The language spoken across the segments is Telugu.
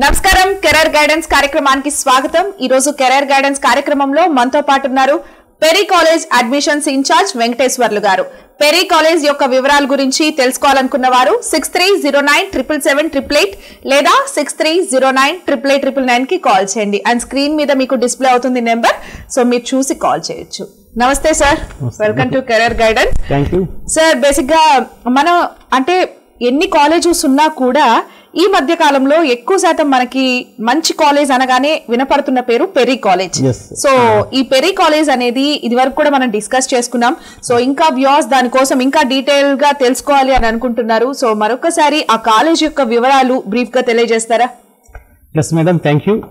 నమస్కారం కెరీర్ గైడెన్స్ కార్యక్రమానికి స్వాగతం ఈ రోజు కెరీర్ గైడెన్స్ కార్యక్రమంలో మనతో పాటు ఉన్నారు Peri college admissions in charge Venkateswarlu గారు పెరీ కాలేజ్ యొక్క వివరాల గురించి తెలుసుకోవాలనుకున్న వారు six three zero nine triple seven triple eight లేదా six three zero nine triple eight triple nine కి కాల్ చేయండి అండ్ స్క్రీన్ మీద మీకు డిస్ప్లే అవుతుంది నెంబర్ సో మీరు చూసి కాల్ చేయొచ్చు నమస్తే sir welcome to career guidance thank you sir basic గా మనం అంటే ఎన్ని కాలేజెస్ ఉన్నా కూడా ఈ మధ్య కాలంలో ఎక్కువ శాతం మనకి మంచి కాలేజ్ అనగానే వినపడుతున్న పేరు పెరీ కాలేజ్ Yes. సో ఈ పెరీ కాలేజ్ అనేది ఇది వరకు కూడా మనం డిస్కస్ చేసుకున్నాం సో ఇంకా వ్యూస్ దానికోసం ఇంకా డీటెయిల్ గా తెలుసుకోవాలి అని అనుకుంటున్నారు సో మరొకసారి ఆ కాలేజ్ యొక్క వివరాలు బ్రీఫ్ గా తెలియజేస్తారా ఎస్ మేడం థ్యాంక్ యూ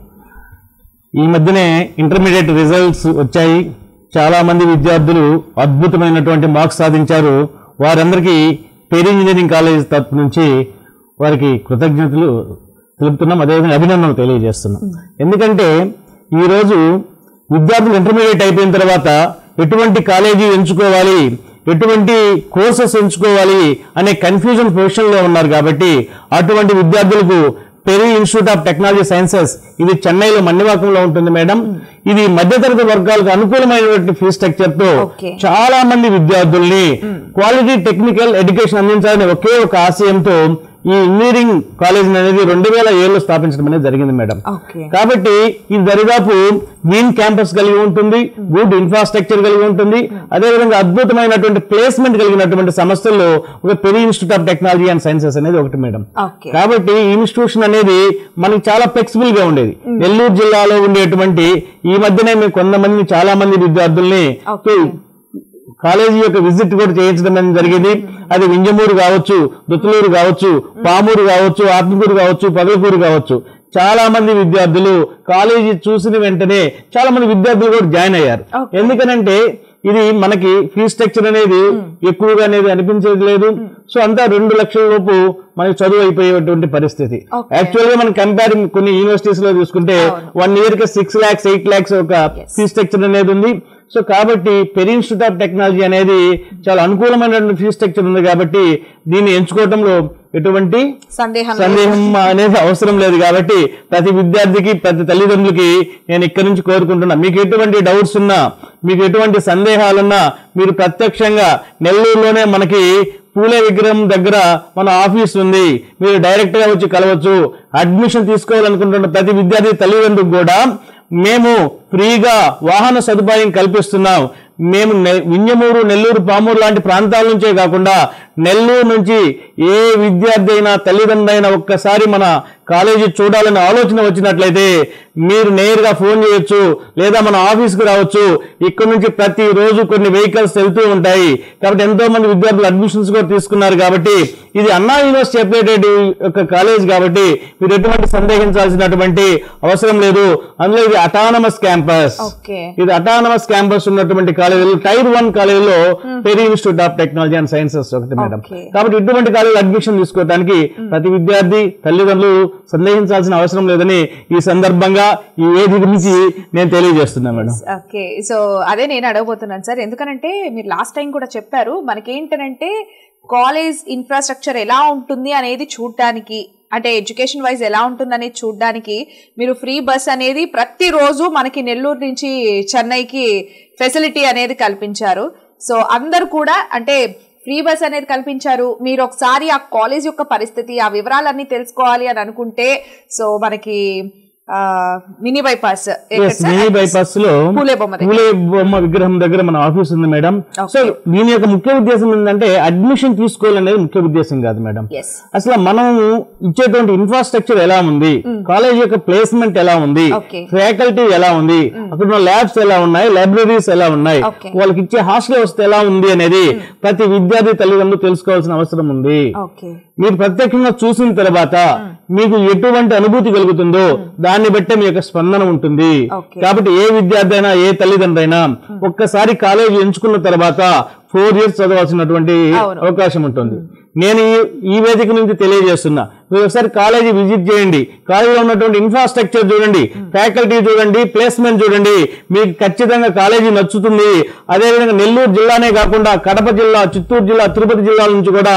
ఈ మధ్యనే ఇంటర్మీడియట్ రిజల్ట్స్ వచ్చాయి చాలా మంది విద్యార్థులు అద్భుతమైనటువంటి మార్క్స్ సాధించారు వారందరికీ పేరు ఇంజనీరింగ్ కాలేజ్ తరపు నుంచి వారికి కృతజ్ఞతలు తెలుపుతున్నాం అదేవిధంగా అభినందనలు తెలియజేస్తున్నాం ఎందుకంటే ఈరోజు విద్యార్థులు ఇంటర్మీడియట్ అయిపోయిన తర్వాత ఎటువంటి కాలేజీ ఎంచుకోవాలి ఎటువంటి కోర్సెస్ ఎంచుకోవాలి అనే కన్ఫ్యూజన్ పొజిషన్లో ఉన్నారు కాబట్టి అటువంటి విద్యార్థులకు Peri institute of technology sciences ఇది చెన్నైలో మన్నివాకంలో ఉంటుంది మేడం ఇది మధ్యతరగతి వర్గాలకు అనుకూలమైనటువంటి ఫీ స్ట్రక్చర్ తో Okay. చాలా మంది విద్యార్థుల్ని క్వాలిటీ టెక్నికల్ ఎడ్యుకేషన్ అందించాలనే ఒకే ఒక ఆశయంతో ఈ ఇంజనీరింగ్ కాలేజ్ అనేది రెండు వేల ఏళ్ళు స్థాపించడం అనేది జరిగింది మేడం ఓకే కాబట్టి ఇది దరిదాపు గ్రీన్ క్యాంపస్ కలిగి ఉంటుంది గుడ్ ఇన్ఫ్రాస్ట్రక్చర్ కలిగి ఉంటుంది అదేవిధంగా అద్భుతమైనటువంటి ప్లేస్మెంట్ కలిగినటువంటి సంస్థల్లో ఒక Peri institute of technology and sciences అనేది ఒకటి మేడం ఓకే కాబట్టి ఈ ఇన్స్టిట్యూషన్ అనేది మనకి చాలా ఫ్లెక్సిబుల్ గా ఉండేది నెల్లూరు జిల్లాలో ఉండేటువంటి ఈ మధ్యనే మేము కొంతమంది చాలా మంది విద్యార్థుల్ని ఓకే. కాలేజీ యొక్క విజిట్ కూడా చేయించడం అనేది జరిగింది అది వింజమూరు కావచ్చు దుత్తులూరు కావచ్చు పామూరు కావచ్చు ఆత్మకూరు కావచ్చు పగలకూరు కావచ్చు చాలా మంది విద్యార్థులు కాలేజీ చూసిన వెంటనే చాలా మంది విద్యార్థులు కూడా జాయిన్ అయ్యారు Okay. ఎందుకనంటే ఇది మనకి ఫీ స్ట్రక్చర్ అనేది ఎక్కువగా అనేది అనిపించేది లేదు సో అంతా రెండు లక్షల లోపు మనకి చదువు అయిపోయేటువంటి పరిస్థితి Okay. యాక్చువల్ గా మనం కంపేర్ కొన్ని యూనివర్సిటీస్ లో చూసుకుంటే అవును. వన్ ఇయర్ కి సిక్స్ లాక్స్ ఎయిట్ లాక్స్ ఒక Yes. ఫీ స్ట్రక్చర్ అనేది ఉంది సో కాబట్టి పెరి ఇన్స్టిట్యూట్ ఆఫ్ టెక్నాలజీ అనేది చాలా అనుకూలమైనటువంటి ఫీ స్ట్రక్చర్ ఉంది కాబట్టి దీన్ని ఎంచుకోవడంలో ఎటువంటి సందేహం లేదు. సందేహం అనేది అవసరం లేదు కాబట్టి ప్రతి విద్యార్థికి ప్రతి తల్లిదండ్రులకి నేను ఇక్కడి నుంచి కోరుకుంటున్నా మీకు ఎటువంటి డౌట్స్ ఉన్నా మీకు ఎటువంటి సందేహాలున్నా మీరు ప్రత్యక్షంగా నెల్లూరులోనే మనకి పూలే విగ్రహం దగ్గర మన ఆఫీస్ ఉంది మీరు డైరెక్ట్ గా వచ్చి కలవచ్చు అడ్మిషన్ తీసుకోవాలనుకుంటున్న ప్రతి విద్యార్థి తల్లిదండ్రులకు కూడా మేము ఫ్రీగా వాహన సదుపాయం కల్పిస్తున్నాం మేము నె- వింజమూరు నెల్లూరు పామూరు లాంటి ప్రాంతాల నుంచే కాకుండా నెల్లూరు నుంచి ఏ విద్యార్థి అయినా తల్లిదండ్రులు అయినా ఒక్కసారి మన కాలేజీ చూడాలనే ఆలోచన వచ్చినట్లయితే మీరు నేరుగా ఫోన్ చేయొచ్చు లేదా మన ఆఫీస్కి రావచ్చు ఇక్కడ నుంచి ప్రతి రోజు కొన్ని వెహికల్స్ వెళ్తూ ఉంటాయి కాబట్టి ఎంతో మంది విద్యార్థులు అడ్మిషన్స్ కూడా తీసుకున్నారు కాబట్టి ఇది అన్నా యూనివర్సిటీ అప్డేటెడ్ ఒక కాలేజ్ కాబట్టి మీరు ఎటువంటి సందేహించాల్సినటువంటి అవసరం లేదు అందులో ఇది అటానమస్ క్యాంపస్ ఓకే ఇది అటానమస్ క్యాంపస్ ఉన్నటువంటి కాలేజీలు టైర్ వన్ కాలేజీలో Peri institute of technology and sciences ఒకటి మేడం Okay. కాబట్టి ఇటువంటి కాలేజీ అడ్మిషన్ తీసుకోవడానికి ప్రతి విద్యార్థి తల్లిదండ్రులు సందేహించాల్సిన అవసరం లేదని ఈ సందర్భంగా ఈ వేదిక నుంచి నేను తెలియజేస్తున్నా మేడం ఓకే సో అదే నేను అడగబోతున్నాను సార్ ఎందుకనంటే మీరు లాస్ట్ టైం కూడా చెప్పారు మనకేంటనంటే కాలేజ్ ఇన్ఫ్రాస్ట్రక్చర్ ఎలా ఉంటుంది అనేది చూడడానికి అంటే ఎడ్యుకేషన్ వైజ్ ఎలా ఉంటుంది అనేది చూడడానికి మీరు ఫ్రీ బస్ అనేది ప్రతిరోజు మనకి నెల్లూరు నుంచి చెన్నైకి ఫెసిలిటీ అనేది కల్పించారు సో అందరు కూడా అంటే ఫ్రీ బస్ అనేది కల్పించారు మీరు ఒకసారి ఆ కాలేజ్ యొక్క పరిస్థితి ఆ వివరాలన్నీ తెలుసుకోవాలి అని అనుకుంటే సో మనకి ఆ, మినీ బైపాస్ ఎక్కడ Yes, సార్? మినీ బైపాస్ లో పూలే బొమ్మ దగ్గర. పూలే బొమ్మ విగ్రహం దగ్గర మన ఆఫీస్ ఉంది మేడం సో దీని యొక్క ముఖ్య ఉద్దేశం ఏంటంటే అడ్మిషన్ తీసుకోవాలనేది ముఖ్య ఉద్దేశం కాదు మేడం Yes. అసలు మనం ఇచ్చేటువంటి ఇన్ఫ్రాస్ట్రక్చర్ ఎలా ఉంది కాలేజ్ యొక్క ప్లేస్మెంట్ ఎలా ఉంది Okay. ఫ్యాకల్టీ ఎలా ఉంది అక్కడ ఉన్న ల్యాబ్స్ ఎలా ఉన్నాయి లైబ్రరీస్ ఎలా ఉన్నాయి Okay. వాళ్ళకి ఇచ్చే హాస్టల్ వ్యవస్థ ఎలా ఉంది అనేది ప్రతి విద్యార్థి తల్లిదండ్రులు తెలుసుకోవాల్సిన అవసరం ఉంది ఓకే మీరు ప్రత్యక్షంగా చూసిన తర్వాత మీకు ఎటువంటి అనుభూతి కలుగుతుందో దాన్ని బట్టే మీ యొక్క స్పందన ఉంటుంది Okay. కాబట్టి ఏ విద్యార్థి అయినా ఏ తల్లిదండ్రులు అయినా ఒక్కసారి కాలేజీ ఎంచుకున్న తర్వాత ఫోర్ ఇయర్స్ చదవాల్సినటువంటి అవును. అవకాశం ఉంటుంది నేను ఈ- ఈ వేదిక నుంచి తెలియజేస్తున్నా మీరు ఒకసారి కాలేజీ విజిట్ చేయండి కాలేజీలో ఉన్నటువంటి ఇన్ఫ్రాస్ట్రక్చర్ చూడండి ఫ్యాకల్టీ చూడండి ప్లేస్మెంట్ చూడండి మీకు ఖచ్చితంగా కాలేజీ నచ్చుతుంది అదేవిధంగా నెల్లూరు జిల్లానే కాకుండా కడప జిల్లా చిత్తూరు జిల్లా తిరుపతి జిల్లాల నుంచి కూడా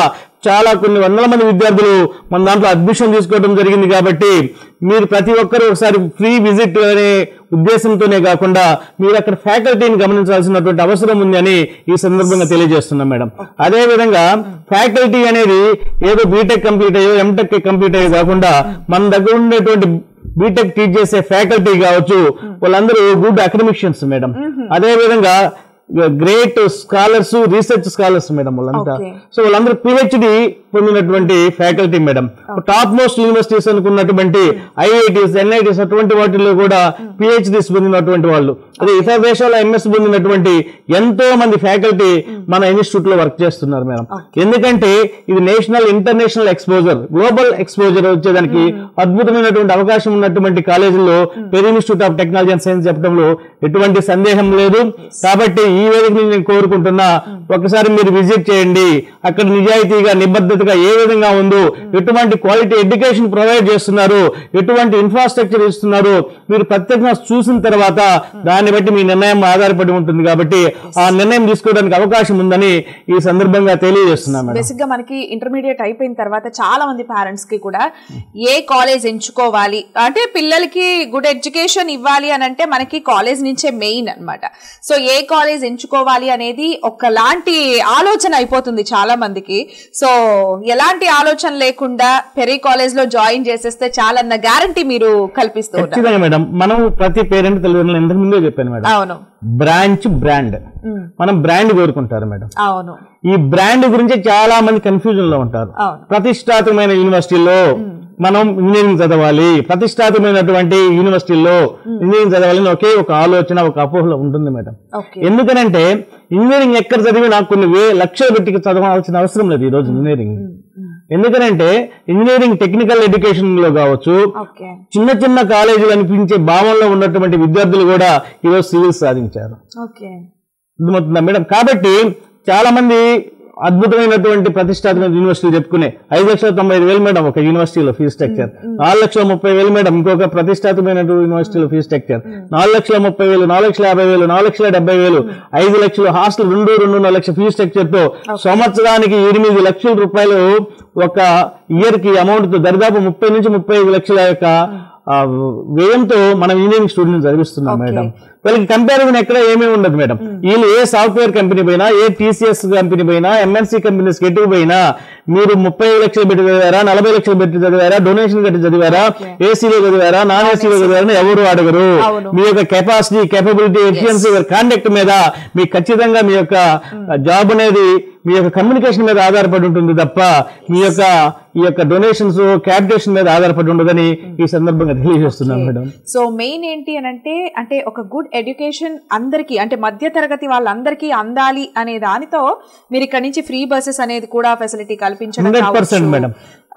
చాలా కొన్ని వందల మంది విద్యార్థులు మన దాంట్లో అడ్మిషన్ తీసుకోవడం జరిగింది కాబట్టి మీరు ప్రతి ఒక్కరూ ఒకసారి ఫ్రీ విజిట్ అనే ఉద్దేశంతోనే కాకుండా మీరు అక్కడ ఫ్యాకల్టీని గమనించాల్సినటువంటి అవసరం ఉంది అని ఈ సందర్భంగా తెలియజేస్తున్నాం మేడం అదే విధంగా ఫ్యాకల్టీ అనేది ఏదో బీటెక్ కంప్లీట్ అయ్యో ఎంటెక్ కంప్లీట్ అయ్యో కాకుండా మన దగ్గర ఉండేటువంటి బీటెక్ టీచ్ చేసే ఫ్యాకల్టీ కావచ్చు వాళ్ళందరూ గుడ్ అకాడమిషియన్స్ మేడం అదే విధంగా great scholars research scholars madam వాళ్ళంతా Okay. సో వాళ్ళందరూ పిహెచ్డి పొందినటువంటి faculty madam top most universities అనుకున్నటువంటి ఐఐటీస్ ఎన్ఐటీస్ అటువంటి వాటిల్లో కూడా పిహెచ్డీస్ పొందినటువంటి వాళ్ళు అదే ఇతర దేశాల్లో ఎంఎస్ పొందినటువంటి ఎంతో మంది ఫ్యాకల్టీ మన ఇన్స్టిట్యూట్ లో వర్క్ చేస్తున్నారు మేడం ఎందుకంటే ఇది national international exposure global exposure వచ్చేదానికి అద్భుతమైనటువంటి అవకాశం ఉన్నటువంటి కాలేజీల్లో Peri institute of technology and science చెప్పడంలో ఎటువంటి సందేహం లేదు కాబట్టి ఈ వేదిక నుంచి నేను కోరుకుంటున్నా ఒకసారి మీరు విజిట్ చేయండి అక్కడ నిజాయితీగా నిబద్ధతగా ఏ విధంగా ఉందో ఎటువంటి క్వాలిటీ ఎడ్యుకేషన్ ప్రొవైడ్ చేస్తున్నారు ఎటువంటి ఇన్ఫ్రాస్ట్రక్చర్ ఇస్తున్నారు మీరు ప్రత్యేకంగా చూసిన తర్వాత దాన్ని బట్టి మీ నిర్ణయం ఆధారపడి ఉంటుంది కాబట్టి ఆ నిర్ణయం తీసుకోవడానికి అవకాశం ఉందని ఈ సందర్భంగా తెలియజేస్తున్నాం మేడం బేసిక్ గా మనకి ఇంటర్మీడియట్ అయిపోయిన తర్వాత చాలా మంది పేరెంట్స్ కి కూడా ఏ కాలేజ్ ఎంచుకోవాలి అంటే పిల్లలకి గుడ్ ఎడ్యుకేషన్ ఇవ్వాలి అని అంటే మనకి కాలేజ్ నుంచే మెయిన్ అన్నమాట సో ఏ కాలేజ్ ఎంచుకోవాలి అనేది ఒకలాంటి ఆలోచన అయిపోతుంది చాలా మందికి సో ఎలాంటి ఆలోచన లేకుండా పెరి కాలేజ్ లో జాయిన్ చేసేస్తే చాలన్న గ్యారంటీ మీరు కల్పిస్తూ ఉన్నారు ఖచ్చితంగా మేడం మనం ప్రతి పేరెంట్ తల్లిదండ్రులు ఇంతకు ముందే చెప్పాను మేడం అవును బ్రాంచ్ బ్రాండ్ ఉమ్, మనం బ్రాండ్ కోరుకుంటారు మేడం అవును ఈ బ్రాండ్ గురించి చాలా మంది కన్ఫ్యూజన్ లో ఉంటారు అవును ప్రతిష్టాత్మకమైన యూనివర్సిటీల్లో మనం ఇంజనీరింగ్ చదవాలి ప్రతిష్టాత్మకమైనటువంటి యూనివర్సిటీల్లో ఇంజనీరింగ్ చదవాలని ఒకే ఒక ఆలోచన ఒక అపోహలో ఉంటుంది మేడం ఓకే ఎందుకనంటే ఇంజనీరింగ్ ఎక్కడ చదివి నాకు కొన్ని వే లక్షల పెట్టి చదవాల్సిన అవసరం లేదు ఈ రోజు ఇంజనీరింగ్ ఎందుకనంటే ఇంజనీరింగ్ టెక్నికల్ ఎడ్యుకేషన్ లో కావచ్చు ఓకే చిన్న చిన్న కాలేజీలు అనిపించే భావంలో ఉన్నటువంటి విద్యార్థులు కూడా ఈరోజు సివిల్ సాధించారు ఓకే అర్థమవుతుందా మేడం కాబట్టి చాలా మంది అద్భుతమైనటువంటి ప్రతిష్టాత్మక యూనివర్సిటీలు చెప్పుకునే ఐదు లక్షల తొంభై ఐదు వేలు మేడం ఒక యూనివర్సిటీలో ఫీజు స్ట్రక్చర్ నాలుగు లక్షల ముప్పై వేలు మేడం ఇంకొక ప్రతిష్టాత్మకమైన యూనివర్సిటీలో ఫీజు స్ట్రక్చర్ నాలుగు లక్షల ముప్పై వేలు నాలుగు లక్షల యాభై వేలు నాలుగు లక్షల డెబ్బై వేలు ఐదు లక్షలు హాస్టల్ రెండు రెండున్నర లక్షల ఫీజు స్ట్రక్చర్ తో సంవత్సరానికి ఎనిమిది లక్షల రూపాయలు ఒక ఇయర్ కి అమౌంట్ తో దరిదాపు ముప్పై నుంచి ముప్పై ఐదు లక్షల యొక్క ఆ, వ్యయంతో మనం ఇంజనీరింగ్ స్టూడెంట్ చదివిస్తున్నాం మేడం వీళ్ళకి కంపారిజన్ ఎక్కడ ఏమీ ఉండదు మేడం వీళ్ళు ఏ సాఫ్ట్వేర్ కంపెనీ పోయినా ఏ టీసీఎస్ కంపెనీ పోయినా ఎంఎన్సీ కంపెనీస్ ఎటు పోయినా మీరు ముప్పై లక్షలు పెట్టి చదివారా నలభై లక్షలు పెట్టి చదివారా డొనేషన్ కట్టి చదివారా ఏసీలో చదివారా నాన్ ఏసీలో చదివారా ఎవరు అడగరు అవును. మీ యొక్క కెపాసిటీ కేపబిలిటీ ఎఫిషియన్సీ కాండక్ట్ మీద మీకు ఖచ్చితంగా మీ యొక్క జాబ్ అనేది మీ యొక్క కమ్యూనికేషన్ మీద ఆధారపడి ఉంటుంది తప్ప మీ యొక్క ఈ యొక్క డొనేషన్స్ క్యాపిటేషన్ మీద ఆధారపడి ఉండదని ఈ సందర్భంగా తెలియజేస్తున్నాం మేడం సో మెయిన్ ఏంటి అని అంటే అంటే ఒక గుడ్ ఎడ్యుకేషన్ అందరికీ అంటే మధ్య తరగతి వాళ్ళందరికీ అందాలి అనే దానితో మీరు ఇక్కడ నుంచి ఫ్రీ బస్సెస్ అనేది కూడా ఫెసిలిటీ కల్పించడం 100% కావచ్చు. మేడం.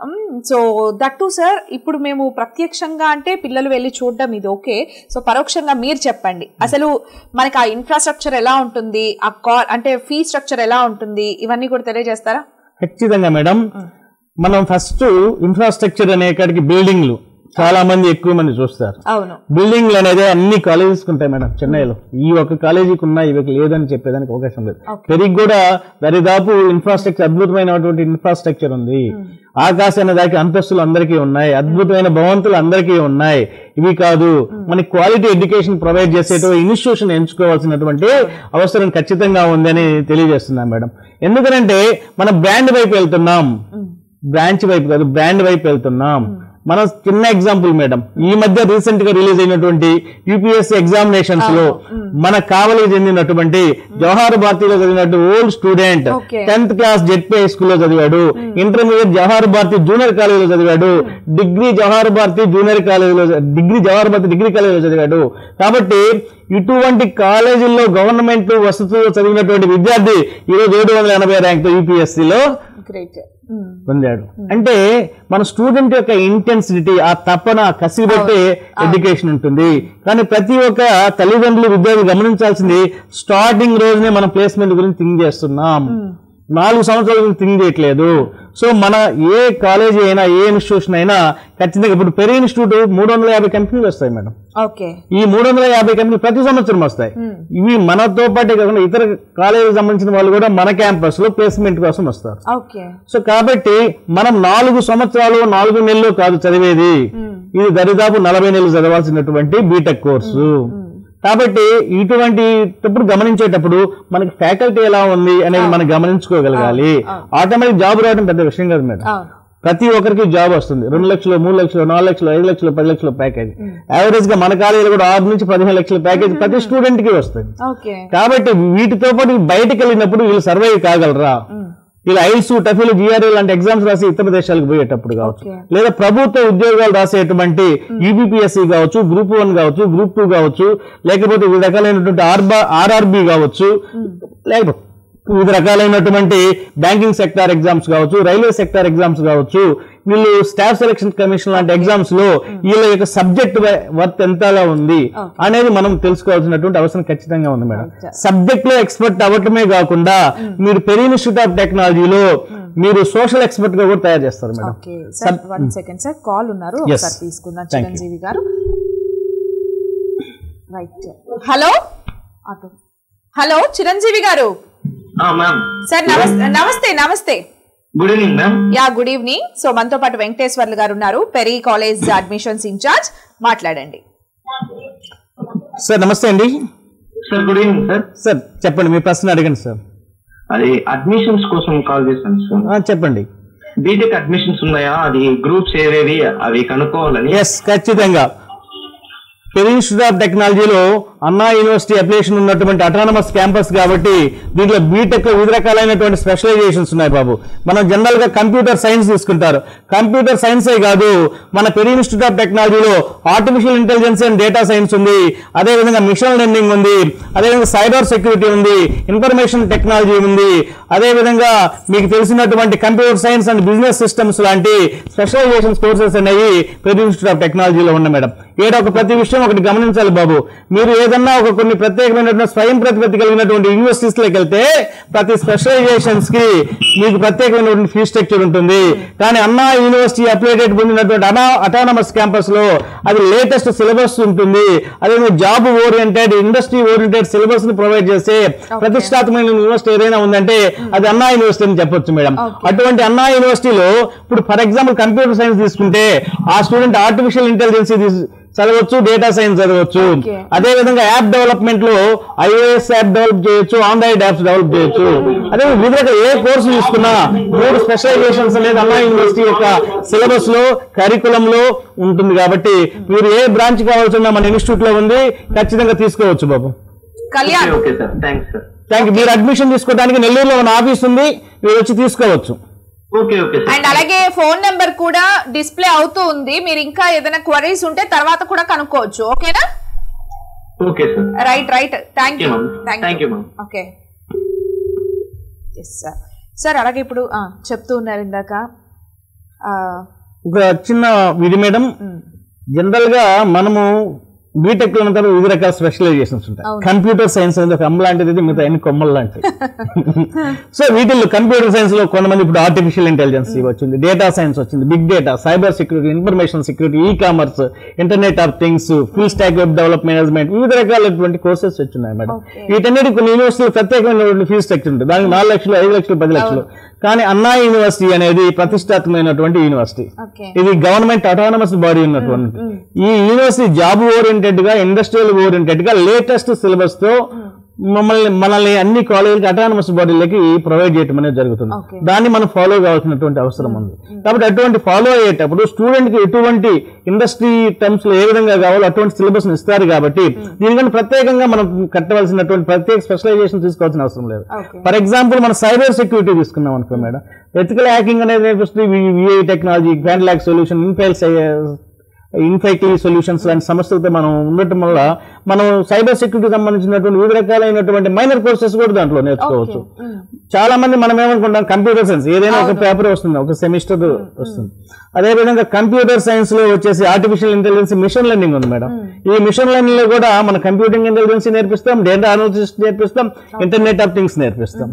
సో దట్టు సార్ ఇప్పుడు మేము ప్రత్యక్షంగా అంటే పిల్లలు వెళ్ళి చూడడం ఇది ఓకే సో పరోక్షంగా మీరు చెప్పండి అసలు మనకి ఆ ఇన్ఫ్రాస్ట్రక్చర్ ఎలా ఉంటుంది ఆ కా అంటే ఫీ స్ట్రక్చర్ ఎలా ఉంటుంది ఇవన్నీ కూడా తెలియజేస్తారా ఖచ్చితంగా మేడం మనం ఫస్ట్ ఇన్ఫ్రాస్ట్రక్చర్ అనే కాడికి బిల్డింగ్లు చాలా మంది ఎక్కువ మంది చూస్తారు అవును బిల్డింగ్లు అనేది అన్ని కాలేజెస్ ఉంటాయి మేడం చెన్నైలో ఈ ఒక్క కాలేజీకి ఉన్నా ఇవకి లేదని చెప్పేదానికి అవకాశం లేదు Okay. పెరిగి కూడా దరిదాపు ఇన్ఫ్రాస్ట్రక్చర్ అద్భుతమైనటువంటి ఇన్ఫ్రాస్ట్రక్చర్ ఉంది ఆకాశాన్ని దాకి అంతస్తులు అందరికీ ఉన్నాయి అద్భుతమైన భవంతులు అందరికీ ఉన్నాయి ఇవి కాదు మనకి క్వాలిటీ ఎడ్యుకేషన్ ప్రొవైడ్ చేసేట ఇన్స్టిట్యూషన్ ఎంచుకోవాల్సినటువంటి అవసరం ఖచ్చితంగా ఉందని తెలియజేస్తున్నాం మేడం ఎందుకంటే మనం బ్రాండ్ వైపు వెళ్తున్నాం బ్రాంచ్ వైపు కాదు బ్రాండ్ వైపు వెళ్తున్నాం మనం చిన్న ఎగ్జాంపుల్ మేడం ఈ మధ్య రీసెంట్ గా రిలీజ్ అయినటువంటి యూపీఎస్సీ ఎగ్జామినేషన్స్ లో మన కావలి చెందినటువంటి జవహర్ భారతిలో చదివినట్టు old student Okay. Tenth class ZP high స్కూల్లో చదివాడు ఇంటర్మీడియట్ జవహర్ భారతి జూనియర్ కాలేజీలో చదివాడు డిగ్రీ జవహర్ భారతి జూనియర్ కాలేజీలో డిగ్రీ జవహర్ భారతి డిగ్రీ కాలేజీలో చదివాడు కాబట్టి ఇటువంటి కాలేజీల్లో గవర్నమెంట్ వసతులు చదివినటువంటి విద్యార్థి ఈరోజు ఏడు వందల ఎనభై ర్యాంక్ యూపీఎస్సీలో గ్రేట్ పొందాడు అంటే మన స్టూడెంట్ యొక్క ఇంటెన్సిటీ ఆ తపన ఆ కసి బట్టే ఎడ్యుకేషన్ ఉంటుంది కానీ ప్రతి ఒక్క తల్లిదండ్రులు విద్యార్థులు గమనించాల్సింది స్టార్టింగ్ రోజునే మనం ప్లేస్మెంట్ గురించి థింక్ చేస్తున్నాం నాలుగు సంవత్సరాలు థింక్ చేయట్లేదు సో మన ఏ కాలేజీ అయినా ఏ ఇన్స్టిట్యూషన్ అయినా ఖచ్చితంగా ఇప్పుడు పెరి ఇన్స్టిట్యూట్ మూడు వందల యాభై కంపెనీలు వస్తాయి మేడం ఓకే ఈ మూడు వందల యాభై కంపెనీలు ప్రతి సంవత్సరం వస్తాయి ఇవి మనతో పాటే కాకుండా ఇతర కాలేజీకి సంబంధించిన వాళ్ళు కూడా మన క్యాంపస్ లో ప్లేస్మెంట్ కోసం వస్తారు ఓకే సో కాబట్టి మనం నాలుగు సంవత్సరాలు నాలుగు నెలలు కాదు చదివేది ఇది దరిదాపు నలభై నెలలు చదవాల్సినటువంటి బీటెక్ కోర్సు కాబట్టి ఇటువంటి ఇప్పుడు గమనించేటప్పుడు మనకి ఫ్యాకల్టీ ఎలా ఉంది అనేది మనం గమనించుకోగలగాలి ఆటోమేటిక్ జాబ్ రావడం పెద్ద విషయం కాదు మేడం అవును ప్రతి ఒక్కరికి జాబ్ వస్తుంది రెండు లక్షలు మూడు లక్షలు నాలుగు లక్షలు ఐదు లక్షలు పది లక్షల ప్యాకేజ్ యావరేజ్ గా మన కాలేజీలో కూడా ఆరు నుంచి పదిహేను లక్షల ప్యాకేజ్ ప్రతి స్టూడెంట్ కి వస్తుంది ఓకే కాబట్టి వీటితో పాటు బయటకు వెళ్ళినప్పుడు వీళ్ళు సర్వైవ్ కాగలరా వీళ్ళు ఐల్స్ టఫీలు జిఆర్ఏ లాంటి ఎగ్జామ్స్ రాసి ఇతర దేశాలకు పోయేటప్పుడు కావచ్చు Okay. లేదా ప్రభుత్వ ఉద్యోగాలు రాసేటువంటి యూబీపీఎస్సీ కావచ్చు గ్రూప్ వన్ కావచ్చు గ్రూప్ టూ కావచ్చు లేకపోతే వివిధ రకాలైనటువంటి ఆర్బా ఆర్ఆర్బి కావచ్చు లేకపోతే వివిధ రకాలైనటువంటి బ్యాంకింగ్ సెక్టార్ ఎగ్జామ్స్ కావచ్చు రైల్వే సెక్టార్ ఎగ్జామ్స్ కావచ్చు వీళ్ళు స్టాఫ్ సెలక్షన్ కమిషన్ లాంటి ఎగ్జామ్స్ లో వీళ్ళ యొక్క సబ్జెక్ట్ వర్త్ ఎంతలా ఉంది అనేది మనం తెలుసుకోవాల్సినటువంటి అవసరం ఖచ్చితంగా ఉంది మేడం Right. సబ్జెక్ట్ లో ఎక్స్పర్ట్ అవ్వటమే కాకుండా మీరు పెరి ఇన్స్టిట్యూట్ ఆఫ్ టెక్నాలజీలో మీరు సోషల్ ఎక్స్పర్ట్ గా కూడా తయారు చేస్తారు madam okay sir one second sir call ఉన్నారు Yes. ఒకసారి తీసుకుందాం Thank you. చిరంజీవి గారు right hello auto hello Chiranjeevi గారు మ్యామ్ సార్ నమస్తే నమస్తే నమస్తే good evening ma'am yeah good evening so మనతో పాటు వెంకటేశ్వర్లు గారు ఉన్నారు పెరీ కాలేజ్ అడ్మిషన్స్ ఇన్ఛార్జ్ మాట్లాడండి సార్ నమస్తే అండి sir good evening sir sir చెప్పండి మీ ప్రశ్న అడగండి సార్ అది అడ్మిషన్స్ కోసం కాల్ చేశాను సార్ ఆ, చెప్పండి బీటెక్ అడ్మిషన్స్ ఉన్నాయా అది గ్రూప్స్ ఏవేవి అవి కనుక్కోవాలని ఎస్ ఖచ్చితంగా పెరి ఇన్స్టిట్యూట్ ఆఫ్ టెక్నాలజీలో అన్నా యూనివర్సిటీ అప్లికేషన్ ఉన్నటువంటి అటానమస్ క్యాంపస్ కాబట్టి దీంట్లో బీటెక్ లో వివిధ రకాలైనటువంటి స్పెషలైజేషన్స్ ఉన్నాయి బాబు మనం జనరల్ గా కంప్యూటర్ సైన్స్ తీసుకుంటారు కంప్యూటర్ సైన్సే కాదు మన పెరి ఇన్స్టిట్యూట్ ఆఫ్ టెక్నాలజీలో artificial intelligence and data science ఉంది అదేవిధంగా మిషన్ లెర్నింగ్ ఉంది అదేవిధంగా సైబర్ సెక్యూరిటీ ఉంది ఇన్ఫర్మేషన్ టెక్నాలజీ ఉంది అదేవిధంగా మీకు తెలిసినటువంటి computer science and business systems లాంటి స్పెషలైజేషన్ కోర్సెస్ అనేవి పెరి ఇన్స్టిట్యూట్ ఆఫ్ టెక్నాలజీలో ఉన్నాయి మేడం ఏదో ఒక ప్రతి విషయం ఒకటి గమనించాలి బాబు మీరు ఏదన్నా ఒక కొన్ని ప్రత్యేకమైనటువంటి స్వయం ప్రతిపత్తి కలిగినటువంటి యూనివర్సిటీస్ లోకి వెళ్తే ప్రతి స్పెషలైజేషన్స్ కి మీకు ప్రత్యేకమైనటువంటి ఫీ స్ట్రక్చర్ ఉంటుంది కానీ అన్నా యూనివర్సిటీ అప్లికేటెడ్ పొందినటువంటి అనా అటానమస్ క్యాంపస్ లో అది లేటెస్ట్ సిలబస్ ఉంటుంది అదే job oriented industry oriented syllabus ని ప్రొవైడ్ చేసే ప్రతిష్టాత్మకమైన యూనివర్సిటీ ఏదైనా ఉందంటే అది అన్నా యూనివర్సిటీ అని చెప్పొచ్చు మేడం అటువంటి అన్నా యూనివర్సిటీలో ఇప్పుడు ఫర్ ఎగ్జాంపుల్ కంప్యూటర్ సైన్స్ తీసుకుంటే ఆ స్టూడెంట్ ఆర్టిఫిషియల్ ఇంటెలిజెన్స్ చదవచ్చు డేటా సైన్స్ చదవచ్చు Okay. అదే విధంగా యాప్ డెవలప్మెంట్ లో ఐఓఎస్ యాప్ డెవలప్ చేయొచ్చు ఆండ్రాయిడ్ యాప్స్ డెవలప్ చేయొచ్చు అదే వివిధ రకాల ఏ కోర్సు తీసుకున్నా మూడు స్పెషలైజేషన్స్ అనేది అన్నా యూనివర్సిటీ యొక్క సిలబస్ లో కరికులం లో ఉంటుంది కాబట్టి మీరు ఏ బ్రాంచ్ కావాల్సిన మన ఇన్స్టిట్యూట్ లో ఉంది ఖచ్చితంగా తీసుకోవచ్చు Babu Kalyan okay sir thanks sir thank you మీరు అడ్మిషన్ తీసుకోవడానికి నెల్లూరులో మన ఆఫీస్ ఉంది మీరు వచ్చి తీసుకోవచ్చు ఓకే ఓకే సార్ అండ్ అలాగే ఫోన్ నెంబర్ కూడా డిస్ప్లే అవుతూ ఉంది మీరు ఇంకా ఏదైనా క్వరీస్ ఉంటే తర్వాత కూడా కనుక్కోవచ్చు ఓకేనా okay sir right right thank you Okay, ma'am. Thank you, ma'am. Okay yes sir sir అలాగే ఇప్పుడు ఆ, చెప్తూ ఉన్నారు ఇందాక ఆ, ఒక చిన్న ఇది మేడం జనరల్ గా మనము బీటెక్ లో తర్వాత వివిధ రకాల స్పెషలైజేషన్స్ ఉంటాయి అవును. కంప్యూటర్ సైన్స్ అనేది ఒక అమ్మ లాంటిది మిగతా అన్ని కొమ్మలు లాంటివి సో వీటిల్లో కంప్యూటర్ సైన్స్ లో కొంతమంది ఇప్పుడు ఆర్టిఫిషియల్ ఇంటెలిజెన్స్ వచ్చింది డేటా సైన్స్ వచ్చింది big data cyber security information security e commerce internet of things full stack web develop management వివిధ రకాలైనటువంటి కోర్సెస్ వచ్చినాయి మేడం Okay. వీటన్నిటి కొన్ని యూనివర్సిటీలు ప్రత్యేకమైనటువంటి ఫీజు స్ట్రక్చర్ ఉంటుంది దానికి నాలుగు లక్షలు ఐదు లక్షలు పది లక్షలు కానీ అన్నా యూనివర్సిటీ అనేది ప్రతిష్టాత్మకమైనటువంటి యూనివర్సిటీ ఓకే ఇది గవర్నమెంట్ అటానమస్ బాడీ ఉన్నటువంటి ఈ యూనివర్సిటీ జాబ్ ఓరియంటెడ్ గా ఇండస్ట్రియల్ ఓరియంటెడ్ గా లేటెస్ట్ సిలబస్ తో మమ్మల్ని మనల్ని అన్ని కాలేజీలకి అటానమస్ బాడీలకి ప్రొవైడ్ చేయడం అనేది జరుగుతుంది Okay. దాన్ని మనం ఫాలో కావాల్సినటువంటి అవసరం ఉంది కాబట్టి అటువంటి ఫాలో అయ్యేటప్పుడు స్టూడెంట్ కి ఎటువంటి ఇండస్ట్రీ టర్మ్స్ లో ఏ విధంగా కావాలో అటువంటి సిలబస్ ఇస్తారు కాబట్టి దీనికంటే ప్రత్యేకంగా మనం కట్టవలసినటువంటి ప్రత్యేక స్పెషలైజేషన్ తీసుకోవాల్సిన అవసరం లేదు ఓకే ఫర్ ఎగ్జాంపుల్ మనం సైబర్ సెక్యూరిటీ తీసుకున్నాం అనుకో మేడం ఎథికల్ హ్యాకింగ్ అనేది నేర్పిస్తుంది విఐ టెక్నాలజీ గ్రాండ్ ల్యాక్ సొల్యూషన్ ఇన్ఫైల్ ఇన్ఫైటీ సొల్యూషన్స్ లాంటి సమస్యలతో మనం ఉండటం వల్ల మనం సైబర్ సెక్యూరిటీ సంబంధించినటువంటి వివిధ రకాలైనటువంటి మైనర్ కోర్సెస్ కూడా దాంట్లో నేర్చుకోవచ్చు చాలా మంది మనం ఏమనుకుంటాం కంప్యూటర్ సైన్స్ ఏదైనా ఒక పేపర్ వస్తుంది ఒక సెమిస్టర్ వస్తుంది అదే విధంగా కంప్యూటర్ సైన్స్ లో వచ్చేసి ఆర్టిఫిషియల్ ఇంటెలిజెన్స్ మిషన్ లెర్నింగ్ ఉంది మేడం ఈ మిషన్ లెర్నింగ్ లో కూడా మన కంప్యూటింగ్ ఇంటెలిజెన్స్ నేర్పిస్తాం డేటా అనాలిసిస్ నేర్పిస్తాం ఇంటర్నెట్ ఆఫ్ థింగ్స్ నేర్పిస్తాం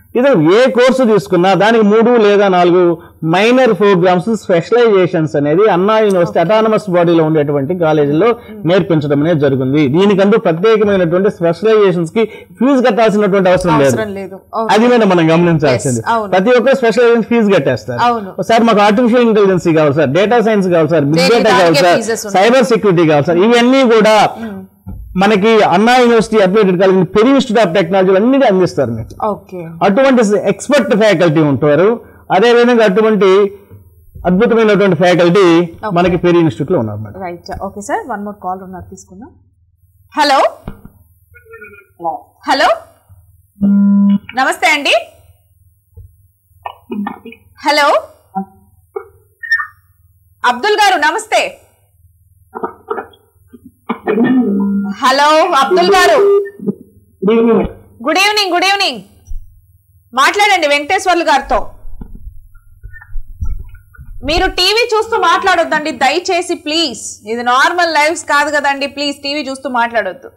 ఇది ఏ కోర్సు తీసుకున్నా దానికి మూడు లేదా నాలుగు మైనర్ ప్రోగ్రామ్స్ స్పెషలైజేషన్స్ అనేది అన్నా యూనివర్సిటీ అటానమస్ బాడీలో ఉండేటువంటి కాలేజీలో నేర్పించడం అనేది జరుగుతుంది దీనికంటూ ప్రత్యేకమైనటువంటి స్పెషలైజేషన్స్ కి ఫీజు కట్టాల్సినటువంటి అవసరం లేదు అవసరం లేదు అవును. అది మీద మనం గమనించాల్సింది Yes, అవును. ప్రతి ఒక్కరు స్పెషలైజేషన్ ఫీజు కట్టేస్తారు అవును. సార్ మాకు ఆర్టిఫిషియల్ ఇంటెలిజెన్సీ కావాలి సార్ డేటా సైన్స్ కావాలి సార్ బిగ్ దేనికి డేటా కావాలి దానికే సార్ fees ఉంటాయి. సైబర్ సెక్యూరిటీ కావాలి సార్ ఇవన్నీ కూడా మనకి Anna university updated college Peri institute of టెక్నాలజీలు అన్ని అందిస్తారు మీకు ఓకే అటువంటి ఎక్స్పర్ట్ ఫ్యాకల్టీ ఉంటారు అదే విధంగా అటువంటి అద్భుతమైనటువంటి ఫ్యాకల్టీ మనకి పెరి ఇన్స్టిట్యూట్ లో ఉన్నారు madam right okay sir one more call ఉన్నారు తీసుకుందాం హలో హలో నమస్తే అండి హలో అబ్దుల్ గారు నమస్తే హలో అబ్దుల్ గారు గుడ్ ఈవినింగ్ గుడ్ ఈవినింగ్ మాట్లాడండి వెంకటేశ్వర్లు గారితో మీరు టీవీ చూస్తూ మాట్లాడొద్దండి దయచేసి ప్లీజ్ ఇది నార్మల్ లైవ్స్ కాదు కదండి ప్లీజ్ టీవీ చూస్తూ మాట్లాడొద్దు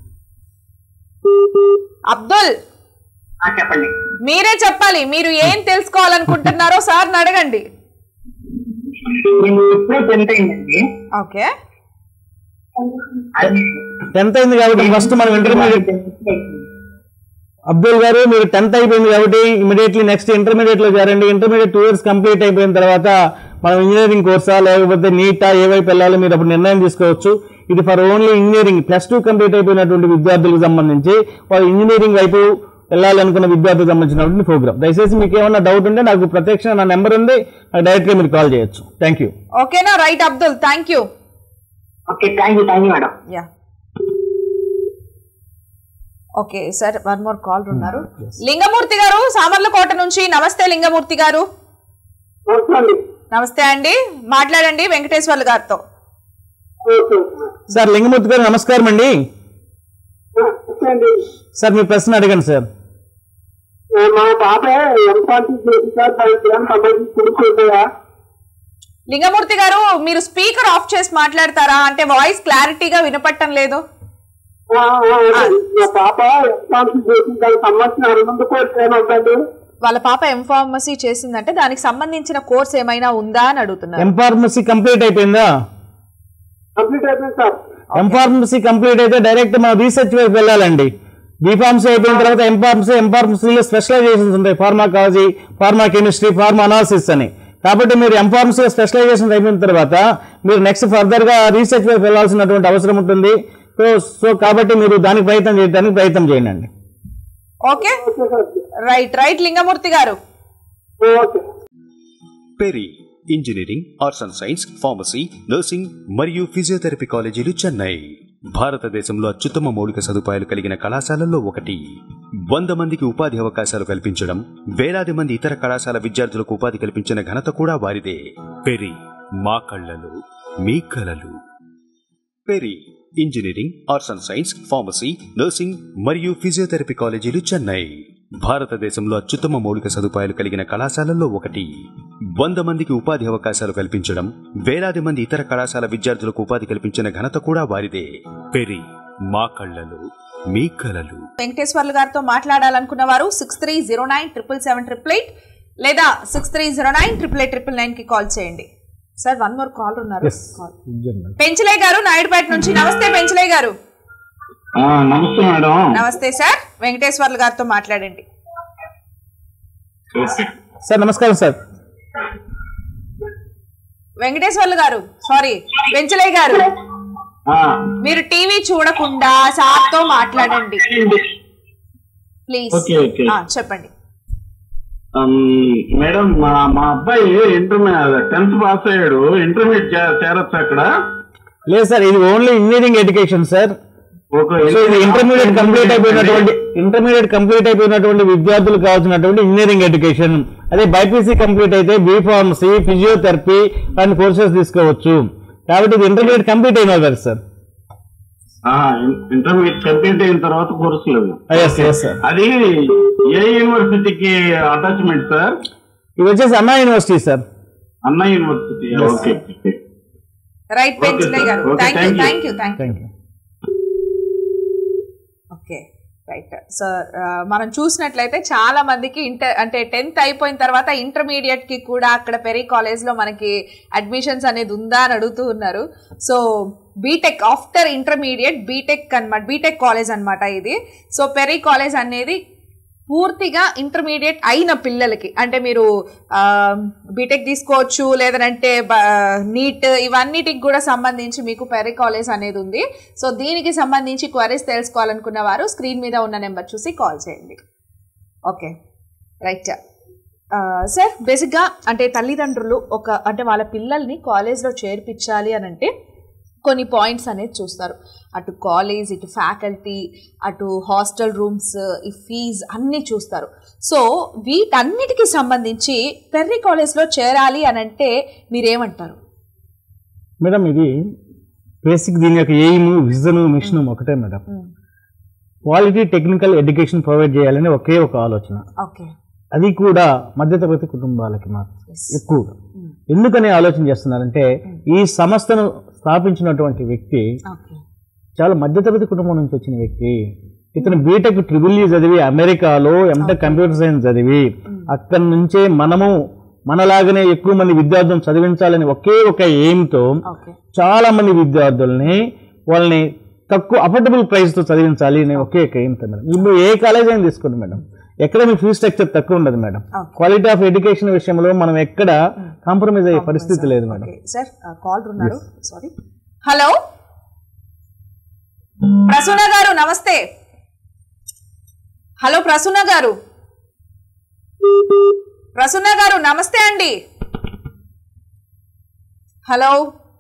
అబ్దుల్ చెప్పండి మీరే చెప్పాలి మీరు ఏం తెలుసుకోవాలనుకుంటున్నారో సార్ని అడగండి నేను ఇప్పుడే టెన్త్ అయిందండి ఓకే అది టెన్త్ అయింది కాబట్టి ఫస్ట్ మనం ఇంటర్మీడియట్ అబ్దుల్ గారు మీరు టెన్త్ అయిపోయింది కాబట్టి ఇమీడియట్లీ నెక్స్ట్ ఇంటర్మీడియట్ లో చేరండి ఇంటర్మీడియట్ టూ ఇయర్స్ కంప్లీట్ అయిపోయిన తర్వాత మనం ఇంజనీరింగ్ కోర్సా లేకపోతే నీటా ఏ వైపు వెళ్ళాలో మీరు అప్పుడు నిర్ణయం తీసుకోవచ్చు ఇది for only engineering plus two complete అయిపోయినటువంటి విద్యార్థులకు సంబంధించి వాళ్ళు ఇంజనీరింగ్ వైపు వెళ్ళాలనుకున్న విద్యార్థులకు సంబంధించినటువంటి ప్రోగ్రామ్ దయచేసి మీకు ఏమైనా డౌట్ ఉంటే నాకు ప్రత్యక్ష నా నెంబర్ ఉంది నాకు డైరెక్ట్ గా మీరు కాల్ చేయొచ్చు థ్యాంక్ యూ ఓకేనా right Abdul thank you okay thank you thank you madam yeah okay sir one more call ఉన్నారు లింగమూర్తి గారు సామర్లకోట నుంచి నమస్తే లింగమూర్తి గారు నమస్తే అండి మాట్లాడండి వెంకటేశ్వర్లు గారితో సార్ లింగమూర్తి గారు నమస్కారం అండి సార్ మీ ప్రశ్న అడగండి సార్ మా పాప ఎంపార్టీ చేసి సార్ దానికి ఏం సంబంధించి కొడుకుంటాయా లింగమూర్తి గారు మీరు స్పీకర్ ఆఫ్ చేసి మాట్లాడతారా అంటే వాయిస్ క్లారిటీగా వినపట్టం లేదు మా పాప ఎంపార్టీ చేసి దానికి సంబంధించిన రెండు కోర్స్ ఏమవుతుంది వాళ్ళ పాప ఎంఫార్మసీ చేసిందంటే దానికి సంబంధించిన కోర్స్ ఏమైనా ఉందా అని అడుగుతున్నారు ఎంఫార్మసీ కంప్లీట్ అయిపోయిందా కంప్లీట్ అయిపోయింది సార్ ఎంఫార్మసీ కంప్లీట్ అయితే డైరెక్ట్ మన రీసెర్చ్ వైపు వెళ్ళాలండి బీఫార్మసీ అయిపోయిన తర్వాత ఎంఫార్మసీ ఎంఫార్మసీలో స్పెషలైజేషన్స్ ఉంటాయి pharmacology pharma chemistry pharma analysis అని కాబట్టి మీరు ఎంఫార్మసీలో స్పెషలైజేషన్ అయిపోయిన తర్వాత మీరు నెక్స్ట్ ఫర్దర్ గా రీసెర్చ్ వైపు వెళ్ళాల్సినటువంటి అవసరం ఉంటుంది సో సో కాబట్టి మీరు దానికి ప్రయత్నం చేయడానికి ప్రయత్నం చేయండి okay right right Lingamurthy garu okay Peri engineering arts and science pharmacy nursing మరియు ఫిజియోథెరపీ కాలేజీలు చెన్నై భారతదేశంలో అత్యుత్తమ మౌలిక సదుపాయాలు కలిగిన కళాశాలల్లో ఒకటి వంద మందికి ఉపాధి అవకాశాలు కల్పించడం వేలాది మంది ఇతర కళాశాల విద్యార్థులకు ఉపాధి కల్పించిన ఘనత కూడా వారిదే పెరి మా కళ్ళలు మీ కలలు Peri engineering arts and science pharmacy nursing మరియు ఫిజియోథెరపీ కాలేజీలు చెన్నై భారతదేశంలో అత్యుత్తమ మౌలిక సదుపాయాలు కలిగిన కళాశాలల్లో ఒకటి వంద మందికి ఉపాధి అవకాశాలు కల్పించడం వేలాది మంది ఇతర కళాశాల విద్యార్థులకు ఉపాధి కల్పించిన ఘనత కూడా వారిదే పెరి మా కళ్ళలు మీ కలలు వెంకటేశ్వర్లు గారితో మాట్లాడాలనుకున్న వారు six three zero nine triple seven triple eight లేదా six three zero nine triple eight triple nine కి కాల్ చేయండి సార్ వన్ మోర్ కాల్ ఉన్నారు Call. పెంచలే గారు నాయుడుపేట నుంచి నమస్తే పెంచలే గారు ఆ, నమస్తే మేడం నమస్తే సార్ వెంకటేశ్వర్లు గారితో మాట్లాడండి సార్ నమస్కారం సార్ వెంకటేశ్వర్లు గారు సారీ పెంచలే గారు ఆ, మీరు టీవీ చూడకుండా సార్తో మాట్లాడండి ప్లీజ్ ఓకే, ఓకే. చెప్పండి ఉమ్, మేడం మా మా అబ్బాయి ఇంటర్మీడియట్ టెన్త్ పాస్ అయ్యాడు ఇంటర్మీడియట్ చేరొచ్చు అక్కడ లేదు సార్ ఇది ఓన్లీ ఇంజనీరింగ్ ఎడ్యుకేషన్ సార్ ఒక సో ఇది ఇంటర్మీడియట్ కంప్లీట్ అయిపోయినటువంటి ఇంటర్మీడియట్ కంప్లీట్ అయిపోయినటువంటి విద్యార్థులకు కావాల్సినటువంటి ఇంజనీరింగ్ ఎడ్యుకేషన్ అదే బైపీసీ కంప్లీట్ అయితే బీ ఫార్మసీ ఫిజియోథెరపీ లాంటి కోర్సెస్ తీసుకోవచ్చు కాబట్టి ఇది ఇంటర్మీడియట్ కంప్లీట్ అయిన వాళ్ళు సార్ ఆ, ఇంటర్మీడియట్ కంప్లీట్ అయిన తర్వాత కోర్సులు ఎస్ ఎస్ సార్ అది ఏ యూనివర్సిటీకి అటాచ్మెంట్ సార్ ఇది వచ్చేసి Anna university sir Anna university okay okay. Right Penchale sir. Garu Okay, thank you thank you. Thank you thank you thank you okay right sir మనం చూసినట్లయితే చాలా మందికి ఇంటర్ అంటే టెన్త్ అయిపోయిన తర్వాత ఇంటర్మీడియట్ కి కూడా అక్కడ పెరీ కాలేజ్ లో మనకి అడ్మిషన్స్ అనేది ఉందా అని అడుగుతూ ఉన్నారు so B Tech after intermediate B Tech అన్నమాట బీటెక్ కాలేజ్ అన్నమాట ఇది సో పెరీ కాలేజ్ అనేది పూర్తిగా ఇంటర్మీడియట్ అయిన పిల్లలకి అంటే మీరు బీటెక్ తీసుకోవచ్చు లేదంటే నీట్ ఇవన్నిటికి కూడా సంబంధించి మీకు పెరీ కాలేజ్ అనేది ఉంది సో దీనికి సంబంధించి క్వరీస్ తెలుసుకోవాలనుకున్న వారు స్క్రీన్ మీద ఉన్న నెంబర్ చూసి కాల్ చేయండి ఓకే రైట్ సార్ బేసిక్గా అంటే తల్లిదండ్రులు ఒక అంటే వాళ్ళ పిల్లల్ని కాలేజ్లో చేర్పించాలి అని అంటే కొన్ని పాయింట్స్ అనేది చూస్తారు అటు కాలేజ్ ఇటు ఫ్యాకల్టీ అటు హాస్టల్ రూమ్స్ ఈ ఫీజ్ అన్నీ చూస్తారు సో వీటన్నిటికి సంబంధించి పెర్రీ కాలేజ్లో చేరాలి అని అంటే మీరేమంటారు మేడం ఇది బేసిక్ దీని యొక్క ఎయిమ్ విజన్ మిషన్ ఒకటే madam quality technical education provide చేయాలని ఒకే ఒక ఆలోచన ఓకే అది కూడా మధ్యతరగతి కుటుంబాలకి మాత్రం ఎక్కువగా ఎందుకని ఆలోచన చేస్తున్నారంటే ఈ సంస్థను స్థాపించినటువంటి వ్యక్తి ఓకే చాలా మధ్యతరగతి కుటుంబం నుంచి వచ్చిన వ్యక్తి ఇతను బీటెక్ ట్రిపుల్ ఈ చదివి అమెరికాలో ఎంటెక్ కంప్యూటర్ సైన్స్ చదివి అక్కడి నుంచే మనము మనలాగానే ఎక్కువ మంది విద్యార్థులను చదివించాలని ఒకే ఒక ఎయిమ్తో ఓకే చాలా మంది విద్యార్థుల్ని వాళ్ళని తక్కువ అఫోర్డబుల్ ప్రైస్ తో చదివించాలి అనే ఒకే ఒక ఎయిమ్తో మేడం ఇప్పుడు ఏ కాలేజ్ అయినా తీసుకోండి మేడం ఎక్కడ మీ ఫీ స్ట్రక్చర్ తక్కువ ఉండదు madam Okay. Quality of education విషయంలో మనం ఎక్కడ కాంప్రమైజ్ అయ్యే పరిస్థితి లేదు మేడం ఓకే సార్ కాల్ ఉన్నారు సారీ హలో ప్రసూన గారు నమస్తే హలో ప్రసూన గారు ప్రసూన గారు నమస్తే అండి హలో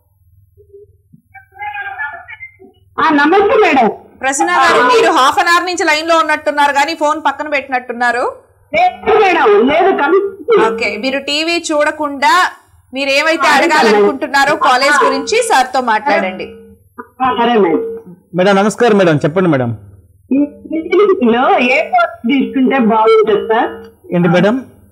ఆ, నమస్తే మేడం ప్రసూన గారు మీరు హాఫ్ అన్ అవర్ నుంచి లైన్ లో ఉన్నట్టున్నారు కానీ ఫోన్ పక్కన పెట్టినట్టున్నారు లేదు మేడం లేదు కమిషన్ ఓకే మీరు టీవీ చూడకుండా మీరు ఏమైతే అడగాలనుకుంటున్నారో కాలేజ్ గురించి సార్ తో మాట్లాడండి సరే మేడం మేడం నమస్కారం మేడం చెప్పండి మేడం ఈ ఇంజనీరింగ్ లో ఏ కోర్స్ తీసుకుంటే బాగుంటుంది సార్ ఏంటి మేడం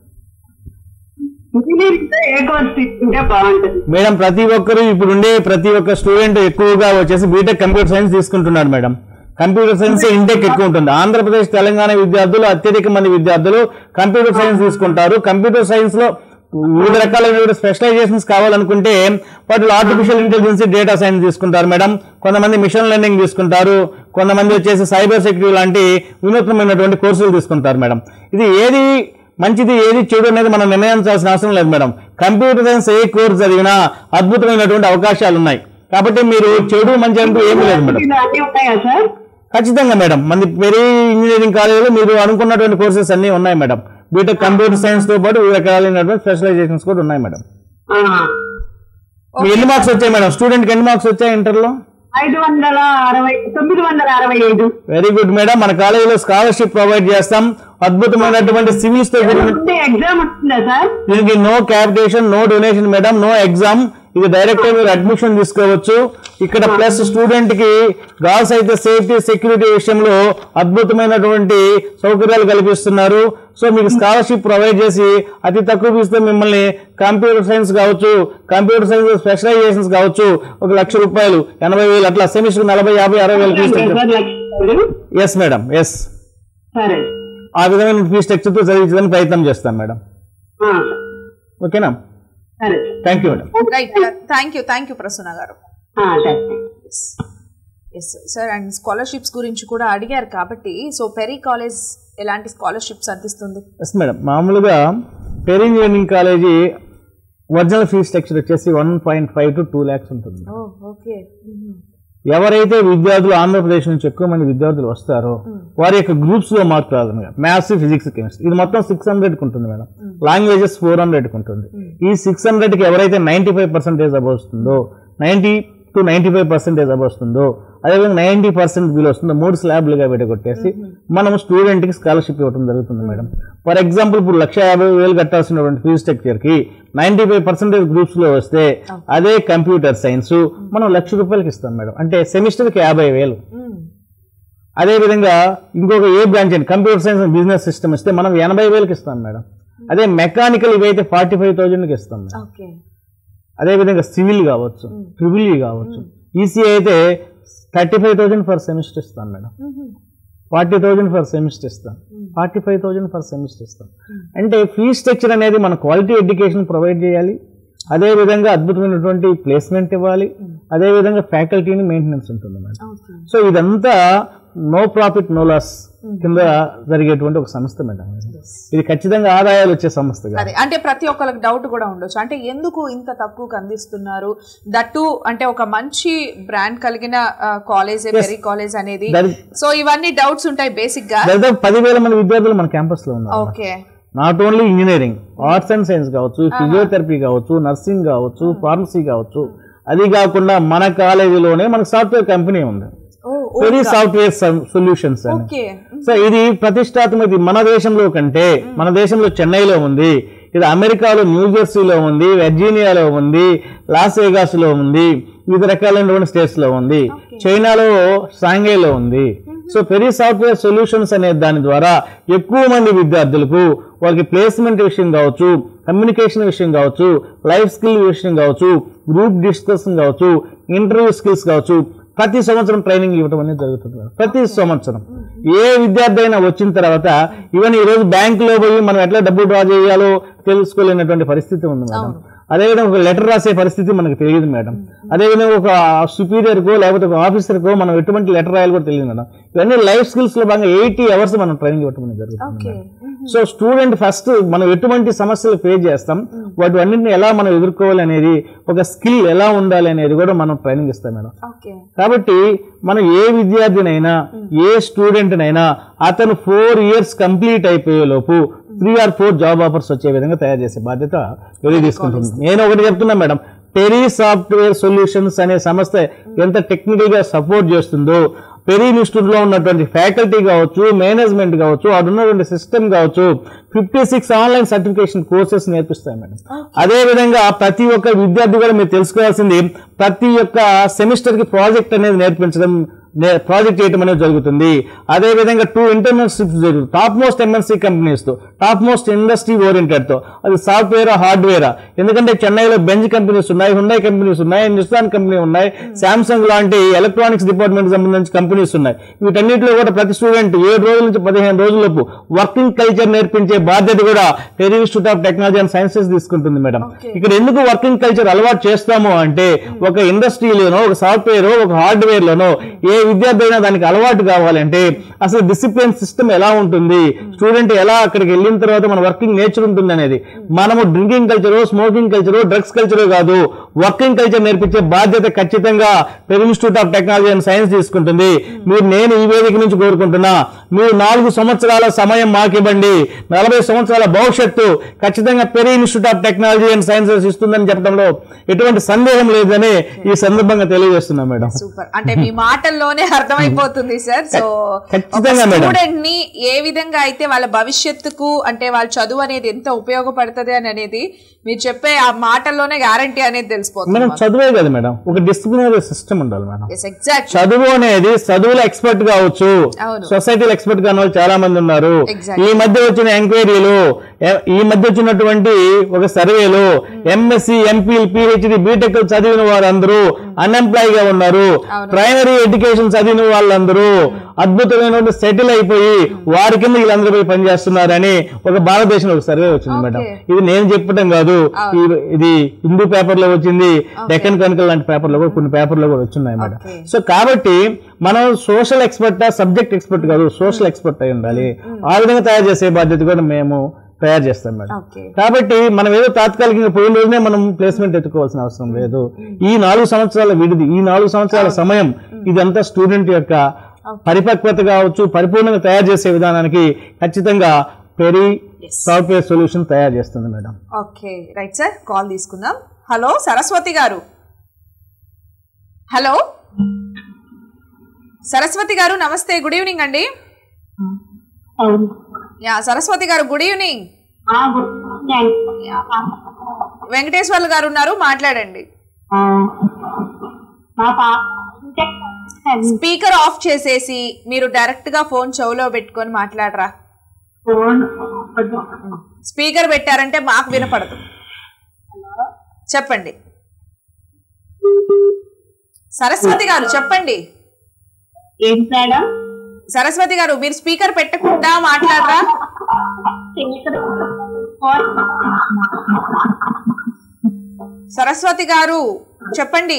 ఇంజనీరింగ్ లో ఏ కోర్స్ తీసుకుంటే బాగుంటుంది మేడం ప్రతి ఒక్కరు ఇప్పుడు ఉండే ప్రతి ఒక్క స్టూడెంట్ ఎక్కువగా వచ్చేసి బీటెక్ కంప్యూటర్ సైన్స్ తీసుకుంటున్నారు మేడం కంప్యూటర్ సైన్స్ ఇంటెక్ ఎక్కువ ఉంటుంది ఆంధ్రప్రదేశ్ తెలంగాణ విద్యార్థులు అత్యధిక మంది విద్యార్థులు కంప్యూటర్ సైన్స్ తీసుకుంటారు కంప్యూటర్ సైన్స్ లో వివిధ రకాలైన స్పెషలైజేషన్స్ కావాలనుకుంటే వాటిలో ఆర్టిఫిషియల్ ఇంటెలిజెన్స్ డేటా సైన్స్ తీసుకుంటారు మేడం కొంతమంది మిషన్ లెర్నింగ్ తీసుకుంటారు కొంతమంది వచ్చేసి సైబర్ సెక్యూరిటీ లాంటి వినూత్నమైనటువంటి కోర్సులు తీసుకుంటారు మేడం ఇది ఏది మంచిది ఏది చెడు అనేది మనం నిర్ణయించాల్సిన అవసరం లేదు మేడం కంప్యూటర్ సైన్స్ ఏ కోర్స్ చదివినా అద్భుతమైనటువంటి అవకాశాలు ఉన్నాయి కాబట్టి మీరు చెడు మంచి అంటూ ఏమీ లేదు మేడం ఇలా అన్ని ఉన్నాయా సార్ ఖచ్చితంగా మేడం మన వెరీ ఇంజనీరింగ్ కాలేజీలో మీరు అనుకున్నటువంటి కోర్సెస్ అన్నీ ఉన్నాయి మేడం బీటెక్ కంప్యూటర్ సైన్స్ తో పాటు వివిధ రకాలైనటువంటి స్పెషలైజేషన్స్ కూడా ఉన్నాయి మేడం ఆ, మీ ఎన్ని మార్క్స్ వచ్చాయి మేడం స్టూడెంట్కి ఎన్ని మార్క్స్ వచ్చాయి ఇంటర్లో ఐదు వందల అరవై తొమ్మిది వందల అరవై ఐదు వెరీ గుడ్ మేడం మన కాలేజీలో స్కాలర్షిప్ ప్రొవైడ్ చేస్తాం అద్భుతమైనటువంటి సివిల్స్ తో కూడిన ముందే ఎగ్జామ్ వస్తుందా సార్ దీనికి no capitation no donation madam no exam ఇది డైరెక్ట్ మీరు అడ్మిషన్ తీసుకోవచ్చు ఇక్కడ ప్లస్ స్టూడెంట్ కి గర్ల్స్ అయితే సేఫ్టీ సెక్యూరిటీ విషయంలో అద్భుతమైనటువంటి సౌకర్యాలు కల్పిస్తున్నారు సో మీకు స్కాలర్షిప్ ప్రొవైడ్ చేసి అతి తక్కువ ఫీజుతో మిమ్మల్ని కంప్యూటర్ సైన్స్ కావచ్చు కంప్యూటర్ సైన్స్ స్పెషలైజేషన్స్ కావచ్చు ఒక లక్ష రూపాయలు ఎనభై వేలు అట్లా సెమిస్టర్ నలభై యాభై అరవై వేలు fees sir Lakshmi yes madam yes సరే ఆ విధమైన ఫీ స్ట్రక్చర్తో చదివించడానికి ప్రయత్నం చేస్తాం మేడం ఆ, ఓకేనా సరే thank you madam right thank you thank you Prasuna garu ఆ, సరే ఎస్ సార్ అండ్ స్కాలర్షిప్స్ గురించి కూడా అడిగారు కాబట్టి సో పెరీ కాలేజ్ ఎలాంటి స్కాలర్షిప్స్ అందిస్తుంది ఎస్ మేడం మామూలుగా Peri engineering college original fee structure వచ్చేసి one point five to two lakhs ఉంటుంది ఓ ఓకే ఎవరైతే విద్యార్థులు ఆంధ్రప్రదేశ్ నుంచి ఎక్కువ మంది విద్యార్థులు వస్తారో వారి యొక్క గ్రూప్స్ లో మార్క్ రాదు మేడం మ్యాథ్స్ ఫిజిక్స్ కెమిస్ట్రీ ఇది మొత్తం సిక్స్ హండ్రెడ్ ఉంటుంది మేడం లాంగ్వేజెస్ ఫోర్ హండ్రెడ్ ఉంటుంది ఈ సిక్స్ హండ్రెడ్ కి ఎవరైతే నైన్టీ ఫైవ్ పర్సెంటేజ్ అబౌ వస్తుందో ninety two ninety five percentage above వస్తుందో అదేవిధంగా నైన్టీ పర్సెంట్ బిలో వస్తుందో మూడు స్లాబ్లుగా పెట్టుకొట్టేసి మనం స్టూడెంట్ కి స్కాలర్షిప్ ఇవ్వడం జరుగుతుంది మేడం ఫర్ ఎగ్జాంపుల్ ఇప్పుడు లక్ష యాభై వేలు కట్టాల్సినటువంటి ఫీజు స్ట్రక్చర్ కి నైన్టీ ఫైవ్ పర్సెంటేజ్ గ్రూప్స్ లో వస్తే అదే కంప్యూటర్ సైన్స్ మనం లక్ష రూపాయలకి ఇస్తాం మేడం అంటే సెమిస్టర్ కి యాభై వేలు అదే విధంగా ఇంకొక ఏ బ్రాంచ్ అండి computer science and business system ఇస్తే మనం ఎనభై వేలకి ఇస్తాం మేడం అదే మెకానికల్ ఇవైతే ఫార్టీ ఫైవ్ థౌజండ్కి ఇస్తాం మేడం ఓకే అదే విధంగా సివిల్ కావచ్చు ట్రిపుల్ ఈ కావచ్చు ఈసీ అయితే thirty five thousand per semester ఇస్తాం madam forty thousand for semester ఇస్తాం forty five thousand for semester ఇస్తాం అంటే ఫీ స్ట్రక్చర్ అనేది మన క్వాలిటీ ఎడ్యుకేషన్ ప్రొవైడ్ చేయాలి అదే విధంగా అద్భుతమైనటువంటి ప్లేస్మెంట్ ఇవ్వాలి అదే విధంగా ఫ్యాకల్టీని మెయింటెనెన్స్ ఉంటుంది మేడం సో ఇదంతా నో ప్రాఫిట్ నో లాస్ కింద జరిగేటువంటి ఒక సంస్థ మేడం ఇది ఖచ్చితంగా ఆదాయాలు వచ్చే సంస్థ కాదు అదే అంటే ప్రతి ఒక్కరికి డౌట్ కూడా ఉండొచ్చు అంటే ఎందుకు ఇంత తక్కువకు అందిస్తున్నారు దట్టు అంటే ఒక మంచి బ్రాండ్ కలిగిన కాలేజ్ వెరీ కాలేజ్ అనేది That is- సో ఇవన్నీ డౌట్స్ ఉంటాయి బేసిక్ గా దాదాపు పదివేల మంది విద్యార్థులు మన క్యాంపస్ లో ఉన్నారు okay not only engineering arts and science కావచ్చు ఫిజియోథెరపీ కావచ్చు నర్సింగ్ కావచ్చు ఫార్మసీ కావచ్చు అది కాకుండా మన కాలేజీలోనే మనకు సాఫ్ట్వేర్ కంపెనీ ఉంది వెరీ సాఫ్ట్వేర్ సొల్యూషన్స్ అని ఓకే సో ఇది ప్రతిష్టాత్మక ఇది మన దేశంలో కంటే మన దేశంలో చెన్నైలో ఉంది ఇది అమెరికాలో న్యూజెర్సీలో ఉంది వెర్జీనియాలో ఉంది లాస్ వేగాస్లో ఉంది వివిధ రకాలైనటువంటి స్టేట్స్ లో ఉంది చైనాలో షాంఘైలో ఉంది సో పెరీ సాఫ్ట్వేర్ సొల్యూషన్స్ అనే దాని ద్వారా ఎక్కువ మంది విద్యార్థులకు వాళ్ళకి ప్లేస్మెంట్ విషయం కావచ్చు కమ్యూనికేషన్ విషయం కావచ్చు లైఫ్ స్కిల్ విషయం కావచ్చు గ్రూప్ డిస్కషన్ కావచ్చు ఇంటర్వ్యూ స్కిల్స్ కావచ్చు ప్రతి సంవత్సరం ట్రైనింగ్ ఇవ్వడం అనేది జరుగుతుంది ప్రతి సంవత్సరం ఏ విద్యార్థి అయినా వచ్చిన తర్వాత ఈవెన్ ఈ రోజు బ్యాంకులో పోయి మనం ఎట్లా డబ్బులు డ్రా చేయాలో తెలుసుకోలేనటువంటి పరిస్థితి ఉంది మేడం అదేవిధంగా ఒక లెటర్ రాసే పరిస్థితి మనకు తెలియదు మేడం అదేవిధంగా ఒక సుపీరియర్కో లేకపోతే ఒక ఆఫీసర్కో మనం ఎటువంటి లెటర్ రాయాలి కూడా తెలియదు మేడం ఇవన్నీ లైఫ్ స్కిల్స్ లో భాగంగా ఎయిటీ అవర్స్ మనం ట్రైనింగ్ ఇవ్వడం అనేది జరుగుతుంది మేడం. సో స్టూడెంట్ ఫస్ట్ మనం ఎటువంటి సమస్యలు ఫేస్ చేస్తాం వాటి అన్నింటిని ఎలా మనం ఎదుర్కోవాలి అనేది ఒక స్కిల్ ఎలా ఉండాలి అనేది కూడా మనం ట్రైనింగ్ ఇస్తాం మేడం ఓకే కాబట్టి మనం ఏ విద్యార్థినైనా ఏ స్టూడెంట్నైనా అతను ఫోర్ ఇయర్స్ కంప్లీట్ అయిపోయే లోపు three or four job offers వచ్చే విధంగా తయారు చేసే బాధ్యత వెరీ తీసుకుంటుంది నేను ఒకటి చెప్తున్నా మేడం పెరీ సాఫ్ట్వేర్ సొల్యూషన్స్ అనే సంస్థ ఎంత టెక్నికల్ గా సపోర్ట్ చేస్తుందో పెరీ ఇన్స్టిట్యూట్ లో ఉన్నటువంటి ఫ్యాకల్టీ కావచ్చు మేనేజ్మెంట్ కావచ్చు అక్కడ ఉన్నటువంటి సిస్టమ్ కావచ్చు fifty six online certification courses నేర్పిస్తాయి మేడం అదే విధంగా ప్రతి ఒక్క విద్యార్థి కూడా మీరు తెలుసుకోవాల్సింది ప్రతి ఒక్క సెమిస్టర్ కి ప్రాజెక్ట్ అనేది నేర్పించడం ప్రాజెక్ట్ చేయడం అనేది జరుగుతుంది అదే విధంగా టూ ఇంటర్న్షిప్స్ జరుగుతుంది టాప్ మోస్ట్ ఎంఎన్సీ కంపెనీస్ తో టాప్ మోస్ట్ ఇండస్ట్రీ ఓరియంటెడ్ తో అది సాఫ్ట్వేర్ హార్డ్వేర్ ఎందుకంటే చెన్నైలో బెంజ్ కంపెనీస్ ఉన్నాయి హుండై కంపెనీస్ ఉన్నాయి నిస్సాన్ కంపెనీ ఉన్నాయి సామ్సంగ్ లాంటి ఎలక్ట్రానిక్స్ డిపార్ట్మెంట్ సంబంధించిన కంపెనీస్ ఉన్నాయి వీటన్నిటిలో కూడా ప్రతి స్టూడెంట్ ఏడు రోజుల నుంచి పదిహేను రోజులలోపు వర్కింగ్ కల్చర్ నేర్పించే బాధ్యత కూడా Peri institute of technology and sciences తీసుకుంటుంది మేడం ఇక్కడ ఎందుకు వర్కింగ్ కల్చర్ అలవాటు చేస్తాము అంటే ఒక ఇండస్ట్రీలోనో ఒక సాఫ్ట్వేర్ ఒక హార్డ్వేర్ లోనో ఏ విద్యార్థి అయినా దానికి అలవాటు కావాలంటే అసలు డిసిప్లిన్ సిస్టమ్ ఎలా ఉంటుంది స్టూడెంట్ ఎలా అక్కడికి వెళ్ళిన తర్వాత మన వర్కింగ్ నేచర్ ఉంటుంది అనేది మనము drinking culture smoking culture drugs culture కాదు వర్కింగ్ కల్చర్ నేర్పించే బాధ్యత ఖచ్చితంగా Peri institute of technology and science తీసుకుంటుంది మీరు నేను ఈ వేదిక నుంచి కోరుకుంటున్నా మీరు నాలుగు సంవత్సరాల సమయం మాకివ్వండి నలభై సంవత్సరాల భవిష్యత్తు ఖచ్చితంగా Peri institute of technology and sciences ఇస్తుందని చెప్పడంలో ఎటువంటి సందేహం లేదని ఈ సందర్భంగా తెలియజేస్తున్నా మేడం సూపర్ అంటే మీ మాటల్లోనే అర్థమైపోతుంది సార్ సో ఖచ్చితంగా మేడం. స్టూడెంట్ ని ఏ విధంగా అయితే వాళ్ళ భవిష్యత్తుకు అంటే వాళ్ళ చదువు అనేది ఎంత ఉపయోగపడుతుంది అని అనేది మీరు చెప్పే ఆ మాటల్లోనే గ్యారంటీ అనేది తెలిసిపోతుంది మేడం చదువే కదా మేడం ఒక డిసిప్లినరీ సిస్టమ్ ఉండాలి మేడం ఎగ్జాక్ట్ చదువు అనేది చదువులో ఎక్స్పర్ట్ కావచ్చు అవును. సొసైటీలో ఎక్స్పర్ట్ కాని వాళ్ళు చాలా మంది ఉన్నారు Exactly. ఈ మధ్య వచ్చిన ఎంక్వైరీలు ఎ- ఈ మధ్య వచ్చినటువంటి ఒక సర్వేలో ఎంఎస్సి ఎంపీల్ పిహెచ్డి బీటెక్ చదివిన వారందరూ అన్ఎంప్లాయ్ గా ఉన్నారు ప్రైమరీ ఎడ్యుకేషన్ చదివిన వాళ్ళందరూ అద్భుతమైనటువంటి సెటిల్ అయిపోయి వారి కింద వీళ్ళందరూ పోయి పనిచేస్తున్నారని ఒక భారతదేశంలో ఒక సర్వే వచ్చింది మేడం ఇది నేను చెప్పడం కాదు ఈ- ఇది హిందూ పేపర్ లో వచ్చింది డెక్కన్ కనుకల్ లాంటి పేపర్ లో కూడా కొన్ని పేపర్ లో కూడా వచ్చిన్నాయి మేడం Okay. సో కాబట్టి మనం సోషల్ ఎక్స్పర్ట్ సబ్జెక్ట్ ఎక్స్పర్ట్ కాదు సోషల్ ఎక్స్పర్ట్ అయి ఉండాలి ఆ విధంగా తయారు చేసే బాధ్యత కూడా మేము తయారు చేస్తాం మేడం ఓకే కాబట్టి మనం ఏదో తాత్కాలికంగా పోయిన రోజునే మనం ప్లేస్మెంట్ ఎత్తుకోవాల్సిన అవసరం లేదు ఈ నాలుగు సంవత్సరాల విడిది ఈ నాలుగు సంవత్సరాల సమయం ఇదంతా స్టూడెంట్ యొక్క పరిపక్వత కావచ్చు పరిపూర్ణంగా తయారు చేసే విధానానికి ఖచ్చితంగా పెరి సాఫ్ట్వేర్ సొల్యూషన్ తయారు చేస్తుంది madam okay right sir call తీసుకుందాం హలో సరస్వతి గారు హలో సరస్వతి గారు నమస్తే గుడ్ ఈవినింగ్ అండి అవును yeah Saraswati garu good evening ఆ, గుడ్ మార్నింగ్. వెంకటేశ్వర్లు గారు ఉన్నారు మాట్లాడండి ఆ, మా పాప ఇంటెక్ చదివి స్పీకర్ ఆఫ్ చేసేసి మీరు డైరెక్ట్ గా ఫోన్ చెవులో పెట్టుకొని మాట్లాడరా ఫోన్ స్పీకర్ పెట్టారంటే మాకు వినపడదు చెప్పండి సరస్వతి గారు చెప్పండి ఏంటి మేడం సరస్వతి గారు మీరు స్పీకర్ పెట్టకుండా మాట్లాడరా సరస్వతి గారు చెప్పండి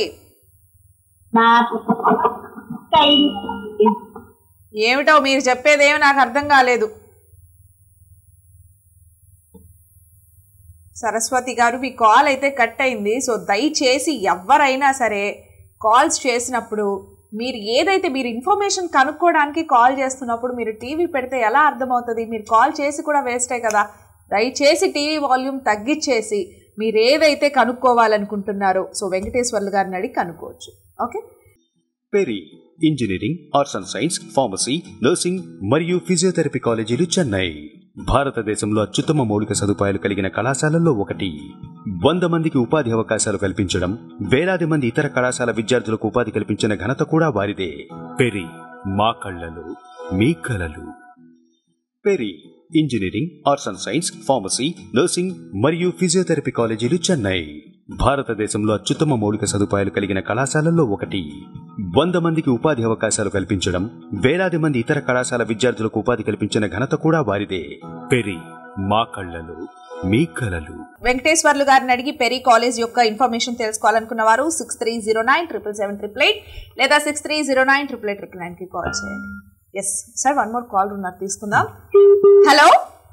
ఏమిటో మీరు చెప్పేదేమి నాకు అర్థం కాలేదు సరస్వతి గారు మీ కాల్ అయితే కట్ అయింది సో దయచేసి ఎవరైనా సరే కాల్స్ చేసినప్పుడు మీరు ఏదైతే మీరు ఇన్ఫర్మేషన్ కనుక్కోవడానికి కాల్ చేస్తున్నప్పుడు మీరు టీవీ పెడితే ఎలా అర్థమవుతుంది మీరు కాల్ చేసి కూడా వేస్టే కదా దయచేసి టీవీ వాల్యూమ్ తగ్గించేసి మీరు ఏదైతే కనుక్కోవాలనుకుంటున్నారో సో వెంకటేశ్వర్లు గారిని అడిగి కనుక్కోవచ్చు okay Peri engineering arts and science pharmacy nursing మరియు ఫిజియోథెరపీ కాలేజీలు చెన్నై భారతదేశంలో అత్యుత్తమ మౌలిక సదుపాయాలు కలిగిన కళాశాలల్లో ఒకటి వంద మందికి ఉపాధి అవకాశాలు కల్పించడం వేలాది మంది ఇతర కళాశాల విద్యార్థులకు ఉపాధి కల్పించిన ఘనత కూడా వారిదే పెరి మా కళ్ళలు మీ కలలు Peri engineering arts and science pharmacy nursing మరియు ఫిజియోథెరపీ కాలేజీలు చెన్నై భారతదేశంలో అత్యుత్తమ మౌలిక సదుపాయాలు కలిగిన కళాశాలల్లో ఒకటి వంద మందికి ఉపాధి అవకాశాలు కల్పించడం వేలాది మంది ఇతర కళాశాల విద్యార్థులకు ఉపాధి కల్పించిన ఘనత కూడా వారిదే పెరి మా కళ్ళలు మీ కలలు వెంకటేశ్వర్లు గారిని అడిగి పెరీ కాలేజ్ యొక్క ఇన్ఫర్మేషన్ తెలుసుకోవాలనుకున్న వారు six three zero nine triple seven triple eight లేదా six three zero nine triple eight triple నైన్కి కాల్ చేయండి yes sir one more call ఉన్నారు తీసుకుందాం హలో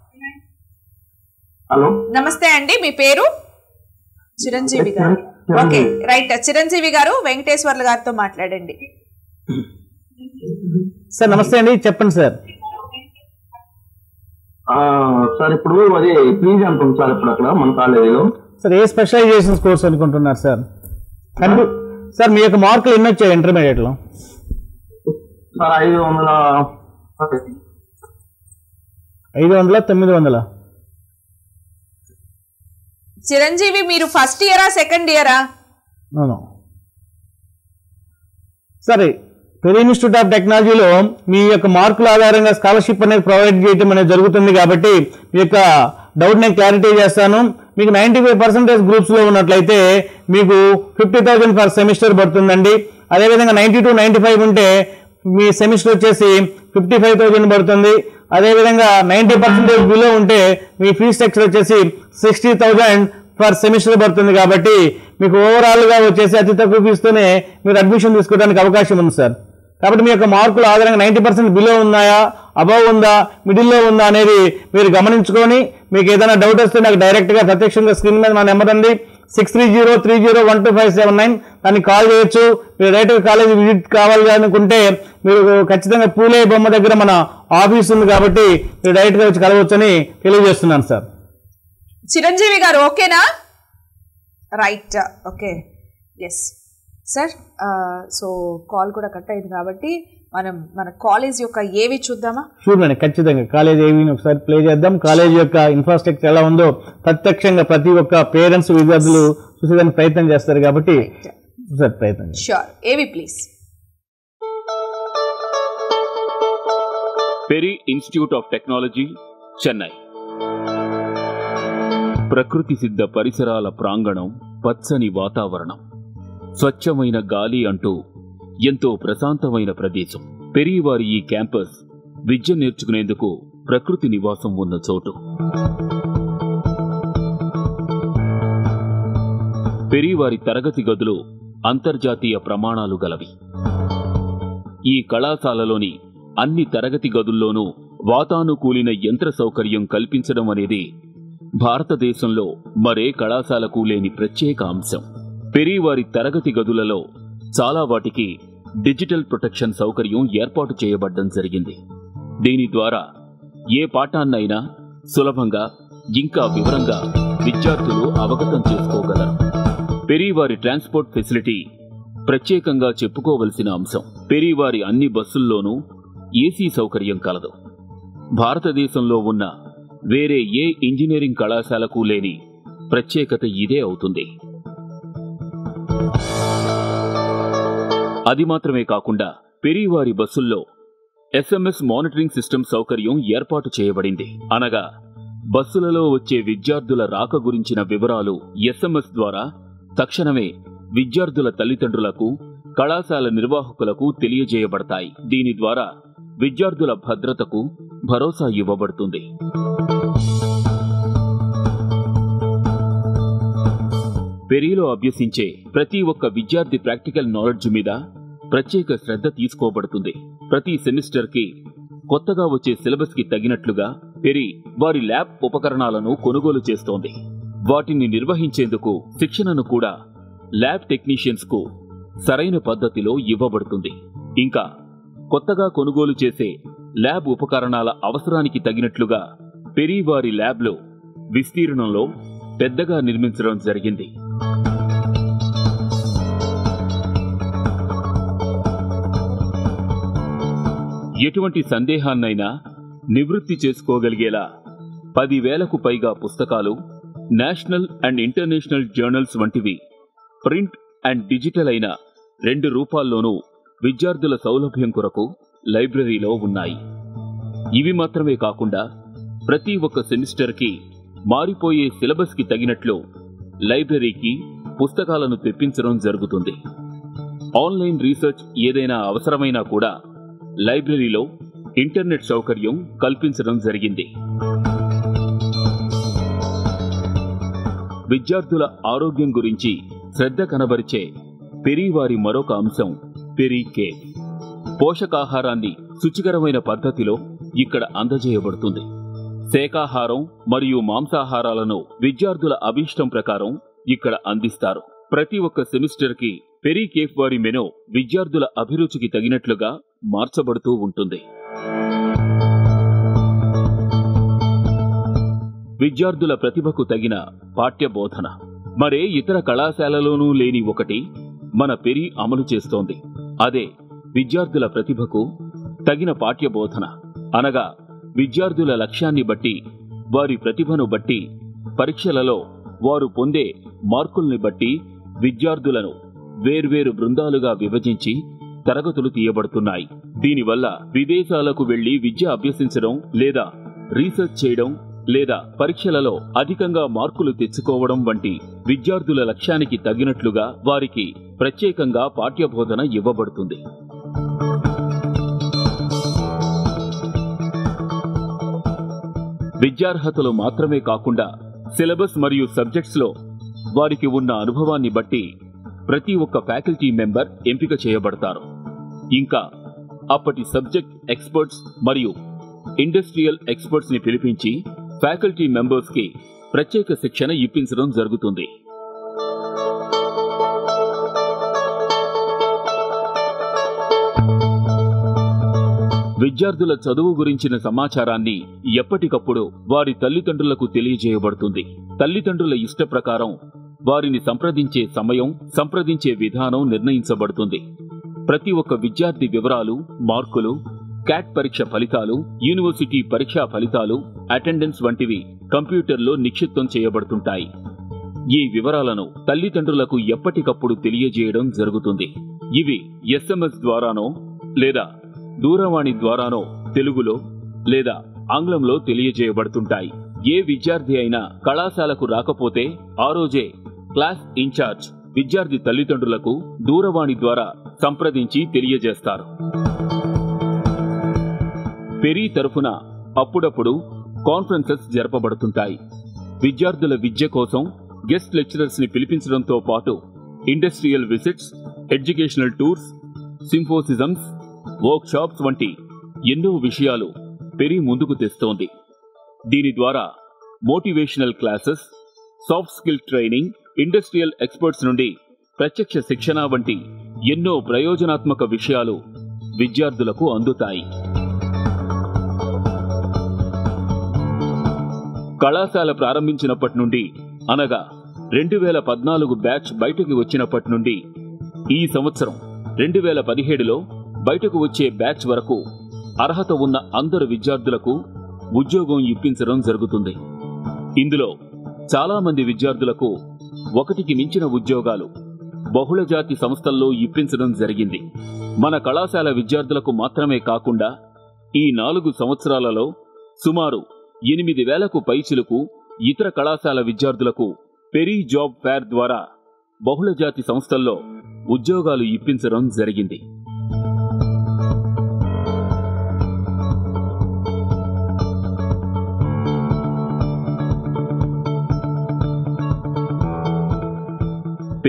హలో నమస్తే అండి మీ పేరు చిరంజీవి గారు ఓకే రైట్ చిరంజీవి గారు వెంకటేశ్వర్లు గారితో మాట్లాడండి సార్ నమస్తే అండి చెప్పండి సార్ ఆ, సార్ ఇప్పుడు అది ఫీజు ఎంత ఉంది సార్ ఇప్పుడు అక్కడ మన కాలేజీలో సార్ ఏ స్పెషలైజేషన్స్ కోర్స్ అనుకుంటున్నారు సార్ కంప్యూ సార్ మీ యొక్క మార్కులు ఎన్ని వచ్చాయి ఇంటర్మీడియట్లో సార్ ఐదు వందల ఐదు వందల తొమ్మిది వందల చిరంజీవి మీరు ఫస్ట్ ఇయరా సెకండ్ ఇయరా అవును సరే పెరి ఇన్స్టిట్యూట్ ఆఫ్ టెక్నాలజీలో మీ యొక్క మార్కుల ఆధారంగా స్కాలర్షిప్ అనేది ప్రొవైడ్ చేయడం అనేది జరుగుతుంది కాబట్టి మీ యొక్క డౌట్ నేను క్లారిటీ చేస్తాను మీకు నైంటీ ఫైవ్ పర్సెంటేజ్ గ్రూప్స్లో ఉన్నట్లయితే మీకు ఫిఫ్టీ థౌజండ్ పర్ సెమిస్టర్ పడుతుందండి అదేవిధంగా నైంటీ టు నైంటీ ఫైవ్ ఉంటే మీ సెమిస్టర్ వచ్చేసి ఫిఫ్టీ ఫైవ్ థౌజండ్ పడుతుంది అదేవిధంగా నైంటీ పర్సెంటేజ్ బిలో ఉంటే మీ ఫీజ్ స్ట్రక్చర్ వచ్చేసి సిక్స్టీ థౌజండ్ పర్ సెమిస్టర్ పడుతుంది కాబట్టి మీకు ఓవరాల్గా వచ్చేసి అతి తక్కువ ఫీజుతోనే మీరు అడ్మిషన్ తీసుకోవడానికి అవకాశం ఉంది సార్ కాబట్టి మీ యొక్క మార్కులు ఆధారంగా నైంటీ పర్సెంట్ బిలో ఉన్నాయా అబవ్ ఉందా మిడిల్లో ఉందా అనేది మీరు గమనించుకొని మీకు ఏదైనా డౌట్ వస్తే నాకు డైరెక్ట్గా ప్రత్యక్షంగా స్క్రీన్ మీద నా నెంబర్ ఉంది six three zero three zero one two five seven nine దానికి కాల్ చేయొచ్చు మీరు డైరెక్ట్గా కాలేజ్ విజిట్ కావాలి అనుకుంటే మీరు ఖచ్చితంగా పూలే బొమ్మ దగ్గర మన ఆఫీస్ ఉంది కాబట్టి మీరు డైరెక్ట్గా వచ్చి కలవచ్చని తెలియజేస్తున్నాను సార్ చిరంజీవి గారు ఓకేనా right okay yes sir so call కూడా కట్ అయింది కాబట్టి మనం మన కాలేజ్ యొక్క ఏవి చూద్దామా షూర్ మేడం ఖచ్చితంగా కాలేజ్ ఏవిని ఒకసారి ప్లే చేద్దాం కాలేజ్ యొక్క ఇన్ఫ్రాస్ట్రక్చర్ ఎలా ఉందో ప్రత్యక్షంగా ప్రతి ఒక్క పేరెంట్స్ విద్యార్థులు చూసేదానికి ప్రయత్నం చేస్తారు కాబట్టి సార్ ప్రయత్నం చేయండి. Sure AV please Peri institute of technology Chennai ప్రకృతి సిద్ధ పరిసరాల ప్రాంగణం పచ్చని వాతావరణం స్వచ్ఛమైన గాలి అంటూ ఎంతో ప్రశాంతమైన ప్రదేశం పెరివారి ఈ క్యాంపస్ విద్య నేర్చుకునేందుకు ప్రకృతి నివాసం ఉన్న చోటు పెరివారి తరగతి గదులు అంతర్జాతీయ ప్రమాణాలు గలవి ఈ కళాశాలలోని అన్ని తరగతి గదుల్లోనూ వాతానుకూలిన యంత్ర సౌకర్యం కల్పించడం అనేది భారతదేశంలో మరే కళాశాలకు లేని ప్రత్యేక అంశం పెరివారి తరగతి గదులలో చాలా వాటికి డిజిటల్ ప్రొటెక్షన్ సౌకర్యం ఏర్పాటు చేయబడ్డం జరిగింది దీని ద్వారా ఏ పాఠాన్నైనా సులభంగా ఇంకా వివరంగా విద్యార్థులు అవగతం చేసుకోగలరు పెరివారి ట్రాన్స్పోర్ట్ ఫెసిలిటీ ప్రత్యేకంగా చెప్పుకోవలసిన అంశం పెరివారి అన్ని బస్సుల్లోనూ ఏసీ సౌకర్యం కలదు భారతదేశంలో ఉన్న వేరే ఏ ఇంజనీరింగ్ కళాశాలకు లేని ప్రత్యేకత ఇదే అవుతుంది అది మాత్రమే కాకుండా పెరివారి బస్సుల్లో ఎస్ఎంఎస్ మానిటరింగ్ సిస్టమ్ సౌకర్యం ఏర్పాటు చేయబడింది అనగా బస్సులలో వచ్చే విద్యార్థుల రాక గురించిన వివరాలు ఎస్ఎంఎస్ ద్వారా తక్షణమే విద్యార్థుల తల్లిదండ్రులకు కళాశాల నిర్వాహకులకు తెలియజేయబడతాయి దీని ద్వారా విద్యార్థుల భద్రతకు భరోసా ఇవ్వబడుతుంది పెరీలో అభ్యసించే ప్రతి ఒక్క విద్యార్థి ప్రాక్టికల్ నాలెడ్జ్ మీద ప్రత్యేక శ్రద్ధ తీసుకోబడుతుంది ప్రతి సెమిస్టర్ కి కొత్తగా వచ్చే సిలబస్ కి తగినట్లుగా పెరి వారి ల్యాబ్ ఉపకరణాలను కొనుగోలు చేస్తోంది వాటిని నిర్వహించేందుకు శిక్షణను కూడా ల్యాబ్ టెక్నీషియన్స్ కు సరైన పద్ధతిలో ఇవ్వబడుతుంది ఇంకా కొత్తగా కొనుగోలు చేసే ల్యాబ్ ఉపకరణాల అవసరానికి తగినట్లుగా పెరి వారి ల్యాబ్లో విస్తీర్ణంలో పెద్దగా నిర్మించడం జరిగింది ఎటువంటి సందేహాన్నైనా నివృత్తి చేసుకోగలిగేలా పదివేలకు పైగా పుస్తకాలు నేషనల్ అండ్ ఇంటర్నేషనల్ జర్నల్స్ వంటివి ప్రింట్ అండ్ డిజిటల్ అయిన రెండు రూపాల్లోనూ విద్యార్థుల సౌలభ్యం కొరకు లైబ్రరీలో ఉన్నాయి ఇవి మాత్రమే కాకుండా ప్రతి ఒక్క సెమిస్టర్కి మారిపోయే సిలబస్కి తగినట్లు లైబ్రరీకి పుస్తకాలను తెప్పించడం జరుగుతుంది ఆన్లైన్ రీసెర్చ్ ఏదైనా అవసరమైనా కూడా లైబ్రరీలో ఇంటర్నెట్ సౌకర్యం కల్పించడం జరిగింది విద్యార్థుల ఆరోగ్యం గురించి శ్రద్ధ కనబరిచే పెరి వారి మరొక అంశం పెరి కేర్ పోషకాహారాన్ని శుచికరమైన పద్ధతిలో ఇక్కడ అందజేయబడుతుంది శాకాహారం మరియు మాంసాహారాలను విద్యార్థుల అభీష్టం ప్రకారం ఇక్కడ అందిస్తారు ప్రతి ఒక్క సెమిస్టర్ కి పెరీ కేఫ్ వారి మెనూ విద్యార్థుల అభిరుచికి తగినట్లుగా మార్చబడుతూ ఉంటుంది విద్యార్థుల ప్రతిభకు తగిన పాఠ్య బోధన మరే ఇతర కళాశాలలోనూ లేని ఒకటి మన పెరి అమలు చేస్తోంది అదే విద్యార్థుల ప్రతిభకు తగిన పాఠ్య బోధన అనగా విద్యార్థుల లక్ష్యాన్ని బట్టి వారి ప్రతిభను బట్టి పరీక్షలలో వారు పొందే మార్కుల్ని బట్టి విద్యార్థులను వేర్వేరు బృందాలుగా విభజించి తరగతులు తీయబడుతున్నాయి దీనివల్ల విదేశాలకు వెళ్లి విద్య అభ్యసించడం లేదా రీసెర్చ్ చేయడం లేదా పరీక్షలలో అధికంగా మార్కులు తెచ్చుకోవడం వంటి విద్యార్థుల లక్ష్యానికి తగినట్లుగా వారికి ప్రత్యేకంగా పాఠ్యబోధన ఇవ్వబడుతుంది విద్యార్హతలు మాత్రమే కాకుండా సిలబస్ మరియు సబ్జెక్ట్స్ లో వారికి ఉన్న అనుభవాన్ని బట్టి ప్రతి ఒక్క ఫ్యాకల్టీ మెంబర్ ఎంపిక చేయబడతారు ఇంకా అప్పటి సబ్జెక్ట్ ఎక్స్పర్ట్స్ మరియు ఇండస్ట్రియల్ ఎక్స్పర్ట్స్ ని పిలిపించి ఫ్యాకల్టీ మెంబర్స్ కి ప్రత్యేక శిక్షణ ఇప్పించడం జరుగుతుంది విద్యార్థుల చదువు గురించిన సమాచారాన్ని ఎప్పటికప్పుడు వారి తల్లిదండ్రులకు తెలియజేయబడుతుంది తల్లిదండ్రుల ఇష్ట ప్రకారం వారిని సంప్రదించే సమయం సంప్రదించే విధానం నిర్ణయించబడుతుంది ప్రతి ఒక్క విద్యార్థి వివరాలు మార్కులు క్యాట్ పరీక్ష ఫలితాలు యూనివర్సిటీ పరీక్షా ఫలితాలు అటెండెన్స్ వంటివి కంప్యూటర్లో నిక్షిప్తం చేయబడుతుంటాయి ఈ వివరాలను తల్లిదండ్రులకు ఎప్పటికప్పుడు తెలియజేయడం జరుగుతుంది ఇవి ఎస్ఎంఎస్ ద్వారానో లేదా దూరవాణి ద్వారానో తెలుగులో లేదా ఆంగ్లంలో తెలియజేయబడుతుంటాయి ఏ విద్యార్థి అయినా కళాశాలకు రాకపోతే ఆ రోజే క్లాస్ ఇన్ఛార్జ్ విద్యార్థి తల్లిదండ్రులకు దూరవాణి ద్వారా సంప్రదించి తెలియజేస్తారు పెరీ తరఫున అప్పుడప్పుడు కాన్ఫరెన్సెస్ జరపబడుతుంటాయి విద్యార్థుల విద్య కోసం గెస్ట్ లెక్చరర్స్ ని పిలిపించడంతో పాటు industrial visits educational tours symposiums workshops వంటి ఎన్నో విషయాలు పెరి ముందుకు తెస్తోంది దీని ద్వారా motivational classes soft skill training industrial experts నుండి ప్రత్యక్ష శిక్షణ వంటి ఎన్నో ప్రయోజనాత్మక విషయాలు విద్యార్థులకు అందుతాయి కళాశాల ప్రారంభించినప్పటి నుండి అనగా రెండు వేల పద్నాలుగు బ్యాచ్ బయటకు వచ్చినప్పటి నుండి ఈ సంవత్సరం రెండు వేల పదిహేడులో బయటకు వచ్చే బ్యాచ్ వరకు అర్హత ఉన్న అందరు విద్యార్థులకు ఉద్యోగం ఇప్పించడం జరుగుతుంది ఇందులో చాలా మంది విద్యార్థులకు ఒకటికి మించిన ఉద్యోగాలు బహుళజాతి సంస్థల్లో ఇప్పించడం జరిగింది మన కళాశాల విద్యార్థులకు మాత్రమే కాకుండా ఈ నాలుగు సంవత్సరాలలో సుమారు ఎనిమిది వేలకు పైచిలకు ఇతర కళాశాల విద్యార్థులకు పెరీ జాబ్ ఫేర్ ద్వారా బహుళజాతి సంస్థల్లో ఉద్యోగాలు ఇప్పించడం జరిగింది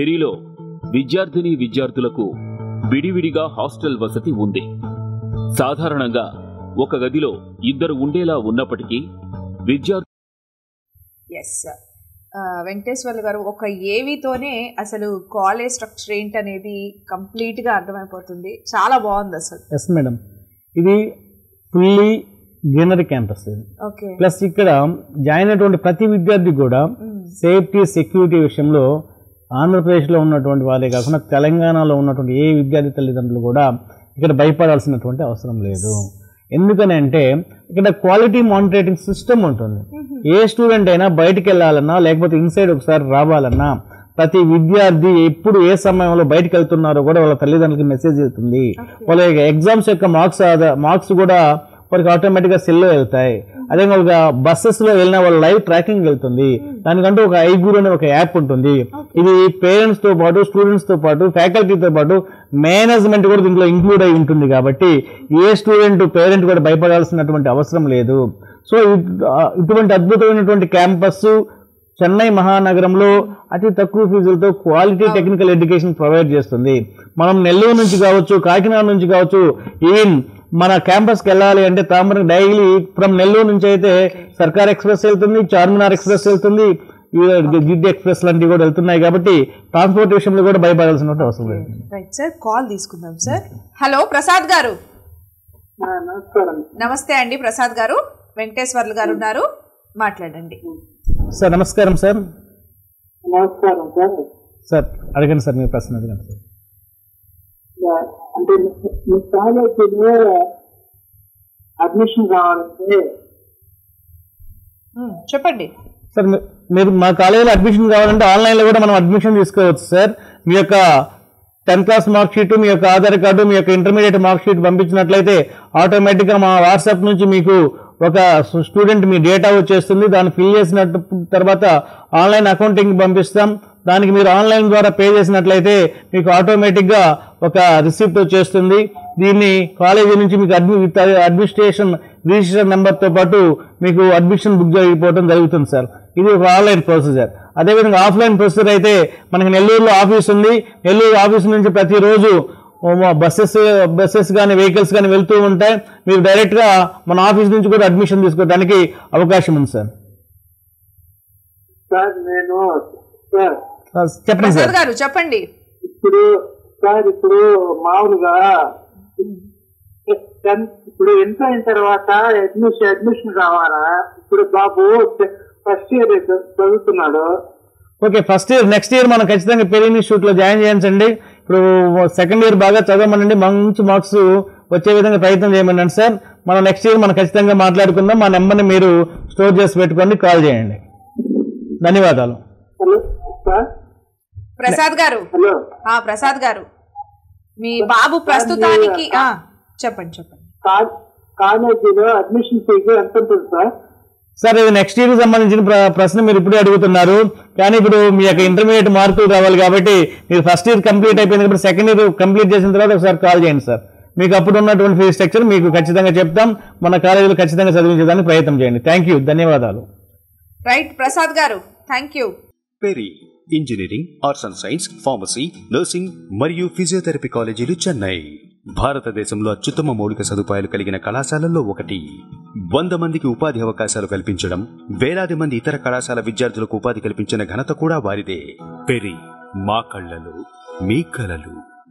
పెరిలో విద్యార్థిని విద్యార్థులకు విడివిడిగా హాస్టల్ వసతి ఉంది సాధారణంగా ఒక గదిలో ఇద్దరు ఉండేలా ఉన్నప్పటికీ విద్యార్థి ఎస్ వెంకటేశ్వర్లు గారు ఒక ఏవితోనే అసలు కాలేజ్ స్ట్రక్చర్ ఏంటనేది కంప్లీట్ గా అర్థమైపోతుంది చాలా బాగుంది అసలు ఎస్ మేడం ఇది ఫుల్లీ గ్రీనరీ క్యాంపస్ ఇది ఓకే ప్లస్ ఇక్కడ జాయిన్ అయినటువంటి ప్రతి విద్యార్థి కూడా సేఫ్టీ సెక్యూరిటీ విషయంలో ఆంధ్రప్రదేశ్లో ఉన్నటువంటి వారే కాకుండా తెలంగాణలో ఉన్నటువంటి ఏ విద్యార్థి తల్లిదండ్రులు కూడా ఇక్కడ భయపడాల్సినటువంటి అవసరం లేదు ఎందుకని అంటే ఇక్కడ క్వాలిటీ మానిటరేటింగ్ సిస్టమ్ ఉంటుంది ఏ స్టూడెంట్ అయినా బయటికి వెళ్ళాలన్నా లేకపోతే ఇన్సైడ్ ఒకసారి రావాలన్నా ప్రతి విద్యార్థి ఎప్పుడు ఏ సమయంలో బయటకు వెళ్తున్నారో కూడా వాళ్ళ తల్లిదండ్రులకి మెసేజ్ వెళ్తుంది వాళ్ళ యొక్క ఎగ్జామ్స్ యొక్క మార్క్స్ మార్క్స్ కూడా వాళ్ళకి ఆటోమేటిక్గా సెల్లో వెళ్తాయి అదేవిధంగా బస్సెస్ లో వెళ్ళిన వాళ్ళ లైవ్ ట్రాకింగ్ వెళ్తుంది దానికంటూ ఒక ఐగూర్ అనే ఒక యాప్ ఉంటుంది ఇది పేరెంట్స్ తో పాటు స్టూడెంట్స్ తో పాటు ఫ్యాకల్టీతో పాటు మేనేజ్మెంట్ కూడా దీంట్లో ఇంక్లూడ్ అయి ఉంటుంది కాబట్టి ఏ స్టూడెంట్ పేరెంట్ కూడా భయపడాల్సినటువంటి అవసరం లేదు సో ఇట్- ఆ, ఇటువంటి అద్భుతమైనటువంటి క్యాంపస్ చెన్నై మహానగరంలో అతి తక్కువ ఫీజులతో క్వాలిటీ టెక్నికల్ ఎడ్యుకేషన్ ప్రొవైడ్ చేస్తుంది మనం నెల్లూరు నుంచి కావచ్చు కాకినాడ నుంచి కావచ్చు ఈవెన్ మన క్యాంపస్కి వెళ్ళాలి అంటే తామర డైలీ ఫ్రమ్ నెల్లూరు నుంచి అయితే సర్కార్ ఎక్స్ప్రెస్ వెళ్తుంది చార్మినార్ ఎక్స్ప్రెస్ వెళ్తుంది జిడ్డి ఎక్స్ప్రెస్ లాంటివి కూడా వెళ్తున్నాయి కాబట్టి ట్రాన్స్పోర్ట్ విషయంలో కూడా భయపడాల్సిన అవసరం లేదు రైట్ సార్ కాల్ తీసుకుందాం సార్ హలో ప్రసాద్ గారు ఆ, నమస్కారం నమస్తే అండి ప్రసాద్ గారు వెంకటేశ్వర్లు గారు ఉన్నారు మాట్లాడండి సార్ నమస్కారం సార్ నమస్కారం సార్ సార్ అడగండి సార్ మీ ప్రశ్న అడగండి సార్ ఆ, అంటే మీ- మీ కాలేజీలో అడ్మిషన్ కావాలంటే ఉమ్, చెప్పండి సార్ మీ- మీరు మా కాలేజీలో అడ్మిషన్ కావాలంటే ఆన్లైన్లో కూడా మనం అడ్మిషన్ తీసుకోవచ్చు సార్ మీ యొక్క టెన్త్ క్లాస్ మార్క్ షీట్ మీ యొక్క ఆధార్ కార్డు మీ యొక్క ఇంటర్మీడియట్ మార్క్ షీట్ పంపించినట్లయితే ఆటోమేటిక్గా మా వాట్సాప్ నుంచి మీకు ఒక స్టూడెంట్ మీ డేటా వచ్చేస్తుంది దాన్ని ఫిల్ చేసిన తర్వాత ఆన్లైన్ అకౌంటింగ్ పంపిస్తాం దానికి మీరు ఆన్లైన్ ద్వారా పే చేసినట్లయితే మీకు ఆటోమేటిక్గా ఒక రిసిప్ట్ వచ్చేస్తుంది దీన్ని కాలేజీ నుంచి మీకు అడ్మి విత్ అడ్మినిస్ట్రేషన్ రిజిస్టర్ నెంబర్తో పాటు మీకు అడ్మిషన్ బుక్ జరిగిపోవడం జరుగుతుంది సార్ ఇది ఒక ఆన్లైన్ ప్రొసీజర్ అదేవిధంగా ఆఫ్లైన్ ప్రొసీజర్ అయితే మనకి నెల్లూరులో ఆఫీస్ ఉంది నెల్లూరు ఆఫీస్ నుంచి ప్రతిరోజు బస్సెస్ బస్సెస్ కానీ వెహికల్స్ కానీ వెళ్తూ ఉంటాయి మీరు డైరెక్ట్గా మన ఆఫీస్ నుంచి కూడా అడ్మిషన్ తీసుకోవడానికి అవకాశం ఉంది సార్ సార్ నేను సార్ చెప్పండి సార్ ప్రసాద్ గారు చెప్పండి ఇప్పుడు సార్ ఇప్పుడు మామూలుగా టెన్త్ ఇప్పుడు ఎంత అయిన తర్వాత అడ్మిషన్ అడ్మిషన్ కావాలా ఇప్పుడు బాబు ఫస్ట్ ఇయర్ చదువుతున్నాడు okay first year next year మనం ఖచ్చితంగా పెళ్లి ఇన్స్టిట్యూట్లో జాయిన్ చేయించండి ఇప్పుడు సెకండ్ ఇయర్ బాగా చదవమనండి మంచి మార్క్స్ వచ్చే విధంగా ప్రయత్నం చేయమనండి సార్ మనం నెక్స్ట్ ఇయర్ మనం ఖచ్చితంగా మాట్లాడుకుందాం మా నెంబర్ని మీరు స్టోర్ చేసి పెట్టుకోండి కాల్ చేయండి ధన్యవాదాలు హలో సార్ ప్రసాద్ గారు హలో ఆ ప్రసాద్ గారు మీ బాబు ప్రస్తుతానికి ఆ, చెప్పండి చెప్పండి కా- కాలేజీలో అడ్మిషన్ ఫీజు ఎంత ఉంటుంది సార్ సార్ ఇది నెక్స్ట్ ఇయర్ సంబంధించిన ప్ర- ప్రశ్న మీరు ఇప్పుడే అడుగుతున్నారు కానీ ఇప్పుడు మీ యొక్క ఇంటర్మీడియట్ మార్కులు రావాలి కాబట్టి మీరు ఫస్ట్ ఇయర్ కంప్లీట్ అయిపోయింది కాబట్టి సెకండ్ ఇయర్ కంప్లీట్ చేసిన తర్వాత ఒకసారి కాల్ చేయండి సార్ మీకు అప్పుడు ఉన్నటువంటి ఫీజ్ స్ట్రక్చర్ మీకు ఖచ్చితంగా చెప్తాం మన కాలేజీలో ఖచ్చితంగా చదివించడానికి ప్రయత్నం చేయండి థ్యాంక్ యూ ధన్యవాదాలు రైట్ ప్రసాద్ గారు thank you Peri engineering arts and science pharmacy nursing మరియు ఫిజియోథెరపీ కాలేజీలు చెన్నై భారతదేశంలో అత్యుత్తమ మౌలిక సదుపాయాలు కలిగిన కళాశాలల్లో ఒకటి వంద మందికి ఉపాధి అవకాశాలు కల్పించడం వేలాది మంది ఇతర కళాశాల విద్యార్థులకు ఉపాధి కల్పించిన ఘనత కూడా వారిదే పెరి మా కళ్ళలు మీ కలలు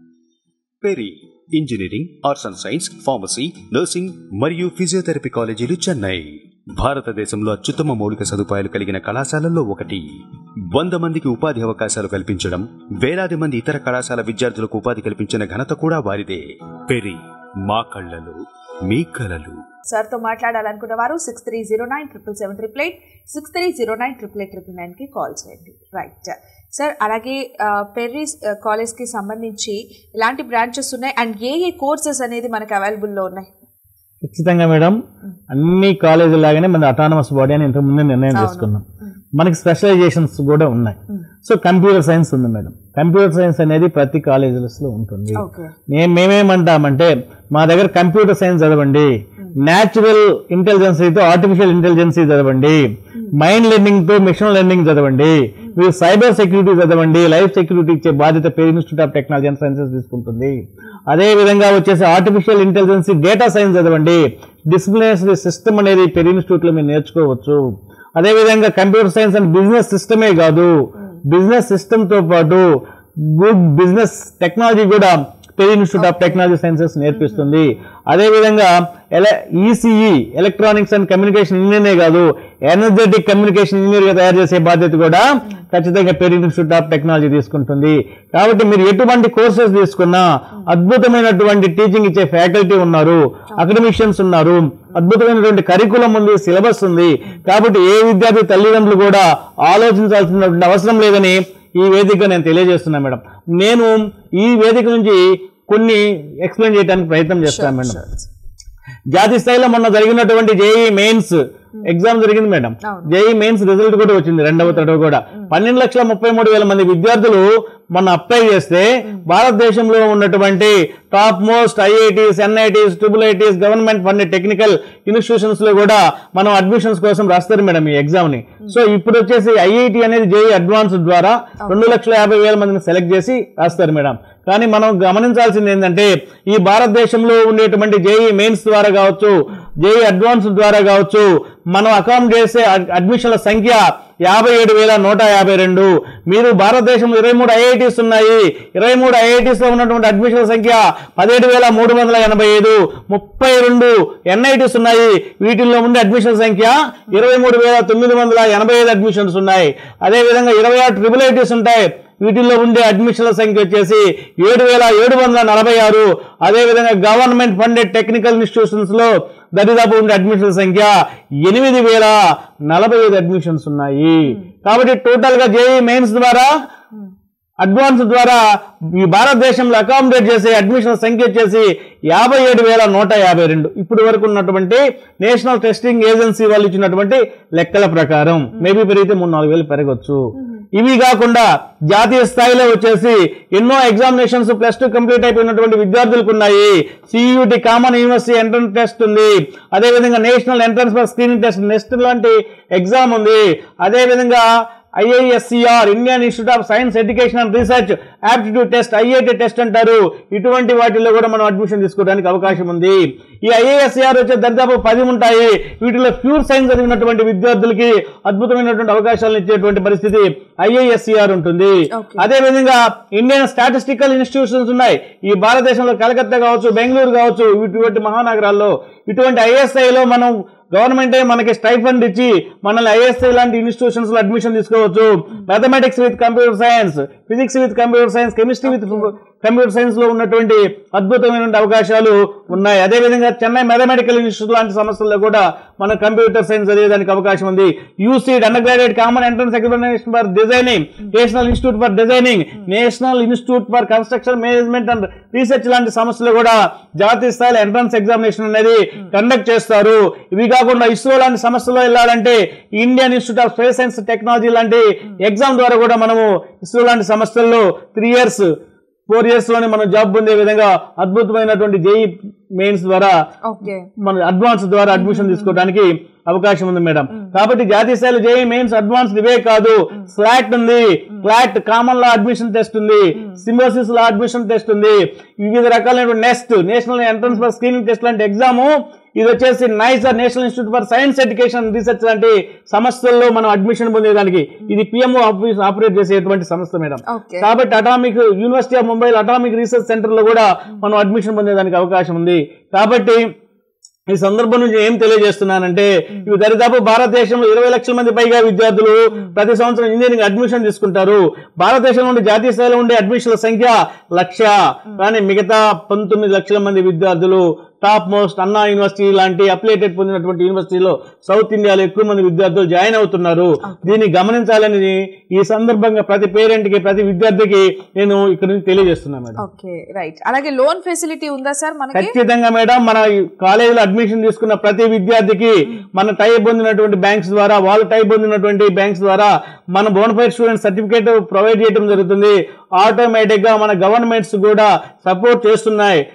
Peri engineering arts and science pharmacy nursing మరియు ఫిజియోథెరపీ కాలేజీలు చెన్నై భారతదేశంలో అత్యుత్తమ మౌలిక సదుపాయాలు కలిగిన కళాశాలల్లో ఒకటి వంద మందికి ఉపాధి అవకాశాలు కల్పించడం వేలాది మంది ఇతర కళాశాల విద్యార్థులకు ఉపాధి కల్పించిన ఘనత కూడా వారిదే పెరి మా కళ్ళలు మీ కలలు సార్తో మాట్లాడాలనుకున్న వారు six three zero nine triple seven triple eight six three zero nine triple eight triple నైన్కి కాల్ చేయండి రైట్ సార్ అలాగే ఆ, పెర్రీ ఆ, కాలేజ్కి సంబంధించి ఎలాంటి బ్రాంచెస్ ఉన్నాయి అండ్ ఏ ఏ కోర్సెస్ అనేది మనకు అవైలబుల్లో ఉన్నాయి ఖచ్చితంగా మేడం అన్ని కాలేజీల లాగానే మన అటానమస్ బాడీ అని ఇంతకు ముందే నిర్ణయం చేసుకున్నాం మనకి స్పెషలైజేషన్స్ కూడా ఉన్నాయి సో కంప్యూటర్ సైన్స్ ఉంది మేడం కంప్యూటర్ సైన్స్ అనేది ప్రతి కాలేజెస్లో ఉంటుంది ఓకే మేము మేమేమంటామంటే మా దగ్గర కంప్యూటర్ సైన్స్ చదవండి న్యాచురల్ ఇంటెలిజెన్స్ అయితే ఆర్టిఫిషియల్ ఇంటెలిజెన్స్ చదవండి మైండ్ లెర్నింగ్ తో మిషన్ లెర్నింగ్ చదవండి మీరు సైబర్ సెక్యూరిటీ చదవండి లైఫ్ సెక్యూరిటీ ఇచ్చే బాధ్యత Peri institute of technology and sciences తీసుకుంటుంది అదే విధంగా వచ్చేసి ఆర్టిఫిషియల్ ఇంటెలిజెన్స్ డేటా సైన్స్ చదవండి డిసిప్లినరీ సిస్టమ్ అనేది పెరి ఇన్స్టిట్యూట్ లో మీరు నేర్చుకోవచ్చు అదే విధంగా కంప్యూటర్ సైన్స్ అండ్ బిజినెస్ సిస్టమే కాదు బిజినెస్ సిస్టమ్ తో పాటు గుడ్ బిజినెస్ టెక్నాలజీ కూడా Peri institute of technology sciences నేర్పిస్తుంది అదే విధంగా ఎల ఈసీఈ ఎలక్ట్రానిక్స్ అండ్ కమ్యూనికేషన్ ఇంజనీరే కాదు ఎనర్జెటిక్ కమ్యూనికేషన్ ఇంజనీర్ గా తయారు చేసే బాధ్యత కూడా ఖచ్చితంగా పెరి ఇన్స్టిట్యూట్ ఆఫ్ టెక్నాలజీ తీసుకుంటుంది కాబట్టి మీరు ఎటువంటి కోర్సెస్ తీసుకున్నా అద్భుతమైనటువంటి టీచింగ్ ఇచ్చే ఫ్యాకల్టీ ఉన్నారు అకాడమిషియన్స్ ఉన్నారు అద్భుతమైనటువంటి కరికులం ఉంది సిలబస్ ఉంది కాబట్టి ఏ విద్యార్థి తల్లిదండ్రులు కూడా ఆలోచించాల్సినటువంటి అవసరం లేదని ఈ వేదిక నేను తెలియజేస్తున్నా మేడం నేను ఈ వేదిక నుంచి కొన్ని ఎక్స్ప్లెయిన్ చేయడానికి ప్రయత్నం చేస్తాను మేడం జాతీయ స్థాయిలో మొన్న జరిగినటువంటి జేఈ మెయిన్స్ ఎగ్జామ్ జరిగింది మేడం అవును. జేఈ మెయిన్స్ రిజల్ట్ కూడా వచ్చింది రెండవ తడవ కూడా పన్నెండు లక్షల ముప్పై మూడు వేల మంది విద్యార్థులు మొన్న అప్లై చేస్తే భారతదేశంలో ఉన్నటువంటి top most IITs NITs triple ITs government fund technical institutions లో కూడా మనం అడ్మిషన్స్ కోసం రాస్తారు మేడం ఈ ఎగ్జామ్ ని సో ఇప్పుడు వచ్చేసి ఐఐటి అనేది జేఈ అడ్వాన్స్ ద్వారా రెండు లక్షల యాభై వేల మందిని సెలెక్ట్ చేసి రాస్తారు మేడం కానీ మనం గమనించాల్సింది ఏంటంటే ఈ భారతదేశంలో ఉండేటువంటి జేఈ మెయిన్స్ ద్వారా కావచ్చు జేఈ అడ్వాన్స్ ద్వారా కావచ్చు మనం అకౌంట్ చేసే అడ్- అడ్మిషన్ల సంఖ్య యాభై ఏడు వేల నూట యాభై రెండు మీరు భారతదేశంలో ఇరవై మూడు ఐఐటీస్ ఉన్నాయి ఇరవై మూడు ఐఐటీస్ లో ఉన్నటువంటి అడ్మిషన్ల సంఖ్య పదిహేడు వేల మూడు వందల ఎనభై ఐదు ముప్పై రెండు ఎన్ఐటీస్ ఉన్నాయి వీటిల్లో ఉండే అడ్మిషన్ సంఖ్య ఇరవై మూడు వేల తొమ్మిది వందల ఎనభై ఐదు అడ్మిషన్స్ ఉన్నాయి అదేవిధంగా ఇరవై ఆరు ట్రిపుల్ ఐటీస్ ఉంటాయి వీటిల్లో ఉండే అడ్మిషన్ల సంఖ్య వచ్చేసి ఏడు వేల ఏడు వందల నలభై ఆరు అదేవిధంగా గవర్నమెంట్ ఫండెడ్ టెక్నికల్ ఇన్స్టిట్యూషన్స్ లో దరిదాపు ఉండే అడ్మిషన్ సంఖ్య ఎనిమిది వేల నలభై ఐదు అడ్మిషన్స్ ఉన్నాయి కాబట్టి టోటల్ గా జేఈ మెయిన్స్ ద్వారా అడ్వాన్స్ ద్వారా ఈ భారతదేశంలో అకామిడేట్ చేసే అడ్మిషన్ సంఖ్య వచ్చేసి యాభై ఏడు వేల నూట యాభై రెండు ఇప్పటి వరకు ఉన్నటువంటి నేషనల్ టెస్టింగ్ ఏజెన్సీ వాళ్ళు ఇచ్చినటువంటి లెక్కల ప్రకారం మేబీ పెరిగితే మూడు నాలుగు వేలు పెరగచ్చు ఇవి కాకుండా జాతీయ స్థాయిలో వచ్చేసి ఎన్నో ఎగ్జామినేషన్స్ ప్లస్ టూ కంప్లీట్ అయిపోయినటువంటి విద్యార్థులకు ఉన్నాయి CUET common university entrance test ఉంది అదేవిధంగా national entrance for screening test next లాంటి ఎగ్జామ్ ఉంది అదేవిధంగా IISER Indian institute of science education and research aptitude test IIT test అంటారు ఇటువంటి వాటిల్లో కూడా మనం అడ్మిషన్ తీసుకోవడానికి అవకాశం ఉంది ఈ ఐఏఎస్ఆర్ వచ్చే దాదాపు పది ఉంటాయి వీటిలో ప్యూర్ సైన్స్ చదివినటువంటి విద్యార్థులకి అద్భుతమైనటువంటి అవకాశాలను ఇచ్చేటువంటి పరిస్థితి ఐఐఎస్సిఆర్ ఉంటుంది Okay. అదే విధంగా ఇండియన్ స్టాటిస్టికల్ ఇన్స్టిట్యూషన్స్ ఉన్నాయి ఈ భారతదేశంలో కలకత్తా కావచ్చు బెంగళూరు కావచ్చు ఇటువంటి మహానగరాల్లో ఇటువంటి ఐఎస్ఐలో మనం గవర్నమెంటే మనకి స్టైఫండ్ ఇచ్చి మనల్ని ఐఎస్ఐ లాంటి ఇన్స్టిట్యూషన్స్ లో అడ్మిషన్ తీసుకోవచ్చు mathematics with computer science physics with computer science chemistry with computer science లో ఉన్నటువంటి అద్భుతమైనటువంటి అవకాశాలు ఉన్నాయి అదేవిధంగా చెన్నై మ్యాథమెటికల్ ఇన్స్టిట్యూట్ లాంటి సంస్థల్లో కూడా మన కంప్యూటర్ సైన్స్ చదివేదానికి అవకాశం ఉంది UCEED undergraduate common entrance examination for designing national institute for designing national institute for construction management and research లాంటి సంస్థలు కూడా జాతీయ స్థాయిలో ఎంట్రన్స్ ఎగ్జామినేషన్ అనేది కండక్ట్ చేస్తారు ఇవి కాకుండా ఇస్రో లాంటి సంస్థలో వెళ్ళాలంటే Indian institute of space science technology లాంటి ఎగ్జామ్ ద్వారా కూడా మనము ఇస్రో లాంటి సంస్థల్లో త్రీ ఇయర్స్ ఫోర్ ఇయర్స్ లోనే మనం జాబ్ పొందే విధంగా అద్భుతమైనటువంటి జేఈ మెయిన్స్ ద్వారా ఓకే మన అడ్వాన్స్ ద్వారా అడ్మిషన్ తీసుకోవడానికి అవకాశం ఉంది మేడం కాబట్టి జాతీయ స్థాయిలో జేఈ మెయిన్స్ అడ్వాన్స్ ఇవే కాదు స్లాట్ ఉంది CLAT common law admission test ఉంది సింబోసిస్ లా అడ్మిషన్ టెస్ట్ ఉంది వివిధ రకాలైన next national entrance for screening test లాంటి ఎగ్జామ్ ఇది వచ్చేసి NISER national institute for science education research లాంటి సంస్థల్లో మనం అడ్మిషన్ పొందేదానికి ఇది పిఎంఓ ఆఫీస్ ఆపరేట్ చేసేటువంటి సంస్థ మేడం ఓకే కాబట్టి atomic university of Mumbai atomic research centre లో కూడా మనం అడ్మిషన్ పొందేదానికి అవకాశం ఉంది కాబట్టి ఈ సందర్భం నుంచి ఏం తెలియజేస్తున్నానంటే ఇవి దరిదాపు భారతదేశంలో ఇరవై లక్షల మంది పైగా విద్యార్థులు ప్రతి సంవత్సరం ఇంజనీరింగ్ అడ్మిషన్ తీసుకుంటారు భారతదేశంలో ఉండే జాతీయ స్థాయిలో ఉండే అడ్మిషన్ల సంఖ్య లక్ష కానీ మిగతా పంతొమ్మిది లక్షల మంది విద్యార్థులు టాప్ మోస్ట్ అన్నా యూనివర్సిటీ లాంటి అప్లేటెడ్ పొందినటువంటి యూనివర్సిటీలో సౌత్ ఇండియాలో ఎక్కువ మంది విద్యార్థులు జాయిన్ అవుతున్నారు దీన్ని గమనించాలని ఈ సందర్భంగా ప్రతి పేరెంట్ కి ప్రతి విద్యార్థికి నేను ఇక్కడ నుంచి తెలియజేస్తున్నాను మేడం ఓకే రైట్ అలాగే లోన్ ఫెసిలిటీ ఉందా సార్ మనకి ఖచ్చితంగా మేడం మన ఈ కాలేజీలో అడ్మిషన్ తీసుకున్న ప్రతి విద్యార్థికి మన టై పొందినటువంటి బ్యాంక్స్ ద్వారా వాళ్ళు టై పొందినటువంటి బ్యాంక్స్ ద్వారా మన బోనఫైడ్ స్టూడెంట్ సర్టిఫికేట్ ప్రొవైడ్ చేయడం జరుగుతుంది ఆటోమేటిక్ గా మన గవర్నమెంట్స్ కూడా సపోర్ట్ చేస్తున్నాయి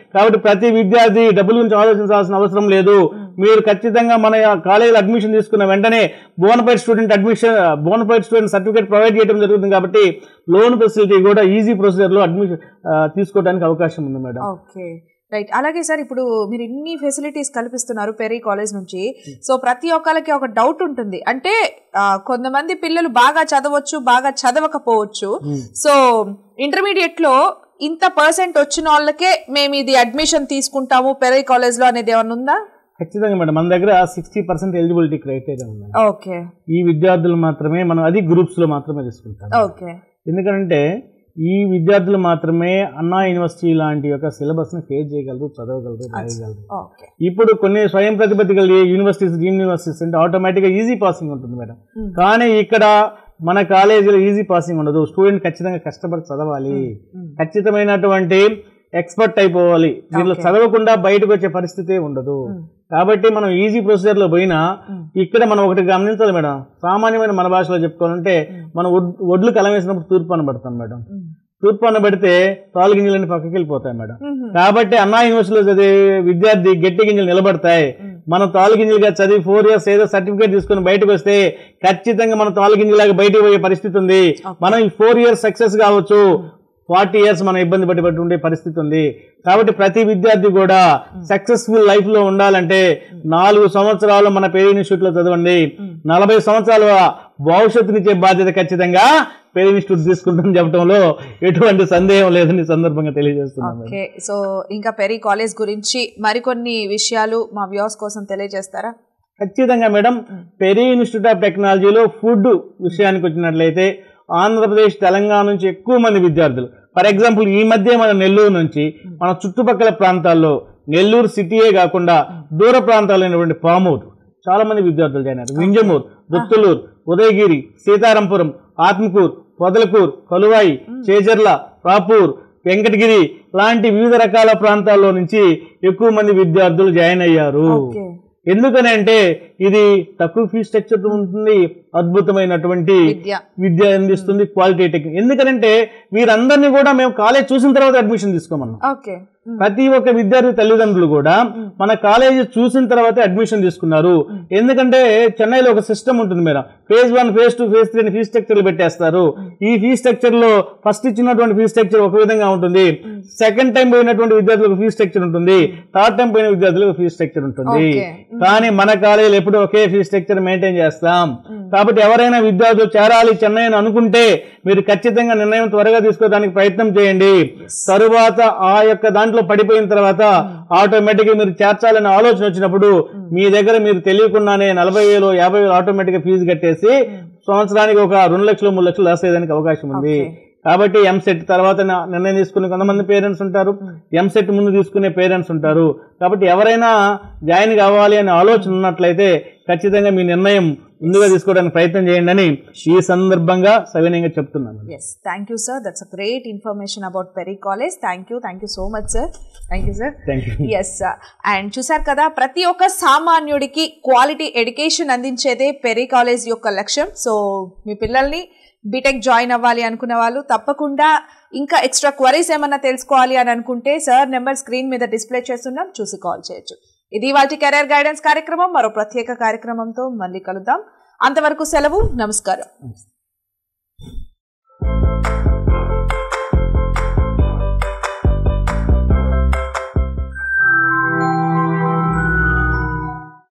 కాబట్టి ప్రతి విద్యార్థి డబ్బుల గురించి ఆలోచించాల్సిన అవసరం లేదు మీరు ఖచ్చితంగా మన కాలేజీలో అడ్మిషన్ తీసుకున్న వెంటనే bonafide student admission bonafide student certificate provide చేయడం జరుగుతుంది కాబట్టి లోన్ ఫెసిలిటీ కూడా ఈజీ ప్రొసీజర్లో అడ్మిషన్ తీసుకోవడానికి అవకాశం ఉంది మేడం ఓకే రైట్ అలాగే సార్ ఇప్పుడు మీరు ఇన్ని ఫెసిలిటీస్ కల్పిస్తున్నారు పెరీ కాలేజ్ నుంచి సో ప్రతి ఒక్కరికి ఒక డౌట్ ఉంటుంది అంటే ఆ, కొంతమంది పిల్లలు బాగా చదవచ్చు బాగా చదవకపోవచ్చు సో ఇంటర్మీడియట్ లో ఇంత పర్సెంట్ వచ్చిన వాళ్ళకే మేము ఇది అడ్మిషన్ తీసుకుంటాము పెరీ కాలేజ్ లో అనేది ఏమైనా ఉందా ఖచ్చితంగా మేడం మన దగ్గర సిక్స్టీ పర్సెంట్ ఎలిజిబిలిటీ క్రైటీరియా ఉంది ఓకే ఈ విద్యార్థులు మాత్రమే మనం అది గ్రూప్స్ లో మాత్రమే తీసుకుంటాం ఓకే ఎందుకంటే ఈ విద్యార్థులు మాత్రమే అన్నా యూనివర్సిటీ లాంటి యొక్క సిలబస్ ని ఫేస్ చేయగలరు చదవగలరు రాయగలరు ఓకే ఇప్పుడు కొన్ని స్వయం ప్రతిపత్తి కలిగే యూనివర్సిటీస్ డ్రీమ్ యూనివర్సిటీస్ అంటే ఆటోమేటిక్ గా ఈజీ పాసింగ్ ఉంటుంది మేడం కానీ ఇక్కడ మన కాలేజీలో ఈజీ పాసింగ్ ఉండదు స్టూడెంట్ ఖచ్చితంగా కష్టపడి చదవాలి ఖచ్చితమైనటువంటి ఎక్స్పర్ట్ అయిపోవాలి దీనిలో చదవకుండా బయటకు వచ్చే పరిస్థితి ఉండదు కాబట్టి మనం ఈజీ ప్రొసీజర్ లో పోయినా ఇక్కడ మనం ఒకటి గమనించాలి మేడం సామాన్యమైన మన భాషలో చెప్పుకోవాలంటే మనం ఒడ్- ఒడ్లు కలం వేసినప్పుడు తూర్పు అనబడతాం మేడం తూర్పు అనబడితే తాలు గింజలన్నీ పక్కకి వెళ్ళిపోతాయి మేడం కాబట్టి అన్నా యూనివర్సిటీలో చదివే విద్యార్థి గట్టి గింజలు నిలబడతాయి మనం తాలు గింజలుగా చదివి ఫోర్ ఇయర్స్ ఏదో సర్టిఫికేట్ తీసుకుని బయటకు వస్తే ఖచ్చితంగా మనం తాలు గింజలాగా బయటకు పోయే పరిస్థితి ఉంది మనం ఈ ఫోర్ ఇయర్స్ సక్సెస్ కావచ్చు ఫార్టీ ఇయర్స్ మనం ఇబ్బంది పడి పట్టి ఉండే పరిస్థితి ఉంది కాబట్టి ప్రతి విద్యార్థి కూడా సక్సెస్ఫుల్ లైఫ్ లో ఉండాలంటే నాలుగు సంవత్సరాలు మన పేరు ఇన్స్టిట్యూట్ లో చదవండి నలభై సంవత్సరాల భవిష్యత్తునిచ్చే బాధ్యత ఖచ్చితంగా పేరు ఇన్స్టిట్యూట్ తీసుకుంటాం చెప్పడంలో ఎటువంటి సందేహం లేదని ఈ సందర్భంగా తెలియజేస్తున్నాను ఓకే సో ఇంకా పెరీ కాలేజ్ గురించి మరికొన్ని విషయాలు మా వ్యూస్ కోసం తెలియజేస్తారా ఖచ్చితంగా మేడం పెరీ ఇన్స్టిట్యూట్ ఆఫ్ టెక్నాలజీలో ఫుడ్ విషయానికి వచ్చినట్లయితే ఆంధ్రప్రదేశ్ తెలంగాణ నుంచి ఎక్కువ మంది విద్యార్థులు ఫర్ ఎగ్జాంపుల్ ఈ మధ్య మన నెల్లూరు నుంచి మన చుట్టుపక్కల ప్రాంతాల్లో నెల్లూరు సిటీయే కాకుండా దూర ప్రాంతాలైనటువంటి పామూరు చాలా మంది విద్యార్థులు జాయిన్ అయ్యారు వింజమూరు దొత్తులూరు ఉదయగిరి సీతారాంపురం ఆత్మకూరు పొదలకూరు కలువాయి చేజర్ల రాపూర్ వెంకటగిరి లాంటి వివిధ రకాల ప్రాంతాల్లో నుంచి ఎక్కువ మంది విద్యార్థులు జాయిన్ అయ్యారు ఓకే ఎందుకని అంటే ఇది తక్కువ ఫీ స్ట్రక్చర్ ఉంటుంది అద్భుతమైనటువంటి విద్య విద్య అందిస్తుంది క్వాలిటీ టెక్నిక్ ఎందుకంటే వీరందరినీ కూడా మేము కాలేజ్ చూసిన తర్వాత అడ్మిషన్ తీసుకోమన్నాం ఓకే ప్రతి ఒక్క విద్యార్థి తల్లిదండ్రులు కూడా మన కాలేజీ చూసిన తర్వాత అడ్మిషన్ తీసుకున్నారు ఎందుకంటే చెన్నైలో ఒక సిస్టమ్ ఉంటుంది madam phase one phase two phase three fee స్ట్రక్చర్లు పెట్టేస్తారు ఈ ఫీ స్ట్రక్చర్ లో ఫస్ట్ ఇచ్చినటువంటి ఫీ స్ట్రక్చర్ ఒక విధంగా ఉంటుంది సెకండ్ టైం పోయినటువంటి విద్యార్థులకు ఫీ స్ట్రక్చర్ ఉంటుంది థర్డ్ టైం పోయిన విద్యార్థులకు ఫీ స్ట్రక్చర్ ఉంటుంది Okay. కానీ మన కాలేజీలో ఎప్పుడు ఒకే ఫీ స్ట్రక్చర్ మెయింటైన్ చేస్తాం కాబట్టి ఎవరైనా విద్యార్థులు చేరాలి చెన్నై అని అనుకుంటే మీరు ఖచ్చితంగా నిర్ణయం త్వరగా తీసుకోవడానికి ప్రయత్నం చేయండి తరువాత ఆ యొక్క దాంట్లో పడిపోయిన తర్వాత ఆటోమేటిక్ గా మీరు చేర్చాలనే ఆలోచన వచ్చినప్పుడు మీ దగ్గర మీరు తెలియకుండానే నలభై వేలు యాభై వేలు ఆటోమేటిక్ గా ఫీజు కట్టేసి సంవత్సరానికి ఒక రెండు లక్షలు మూడు లక్షలు రాసేదానికి అవకాశం ఉంది కాబట్టి ఎంసెట్ తర్వాత నా- నిర్ణయం తీసుకునే కొంతమంది పేరెంట్స్ ఉంటారు ఎంసెట్ ముందు తీసుకునే పేరెంట్స్ ఉంటారు కాబట్టి ఎవరైనా జాయిన్ కావాలి అనే ఆలోచన ఉన్నట్లయితే ఖచ్చితంగా మీ నిర్ణయం ముందుగా తీసుకోవడానికి ప్రయత్నం చేయండి అని ఈ సందర్భంగా సవినయంగా చెప్తున్నాను yes thank you sir that's a great information about Peri college thank you thank you so much sir thank you sir thank you yes and చూసారు కదా ప్రతి ఒక్క సామాన్యుడికి క్వాలిటీ ఎడ్యుకేషన్ అందించేదే పెరీ కాలేజ్ యొక్క లక్ష్యం సో మీ పిల్లల్ని బీటెక్ జాయిన్ అవ్వాలి అనుకునే వాళ్ళు తప్పకుండా ఇంకా ఎక్స్ట్రా క్వరీస్ ఏమన్నా తెలుసుకోవాలి అని అనుకుంటే సార్ నెంబర్ స్క్రీన్ మీద డిస్ప్లే చేస్తున్నాం చూసి కాల్ చేయొచ్చు ఇది వాటి కెరీర్ గైడెన్స్ కార్యక్రమం మరో ప్రత్యేక కార్యక్రమంతో మళ్ళీ కలుద్దాం అంతవరకు సెలవు నమస్కారం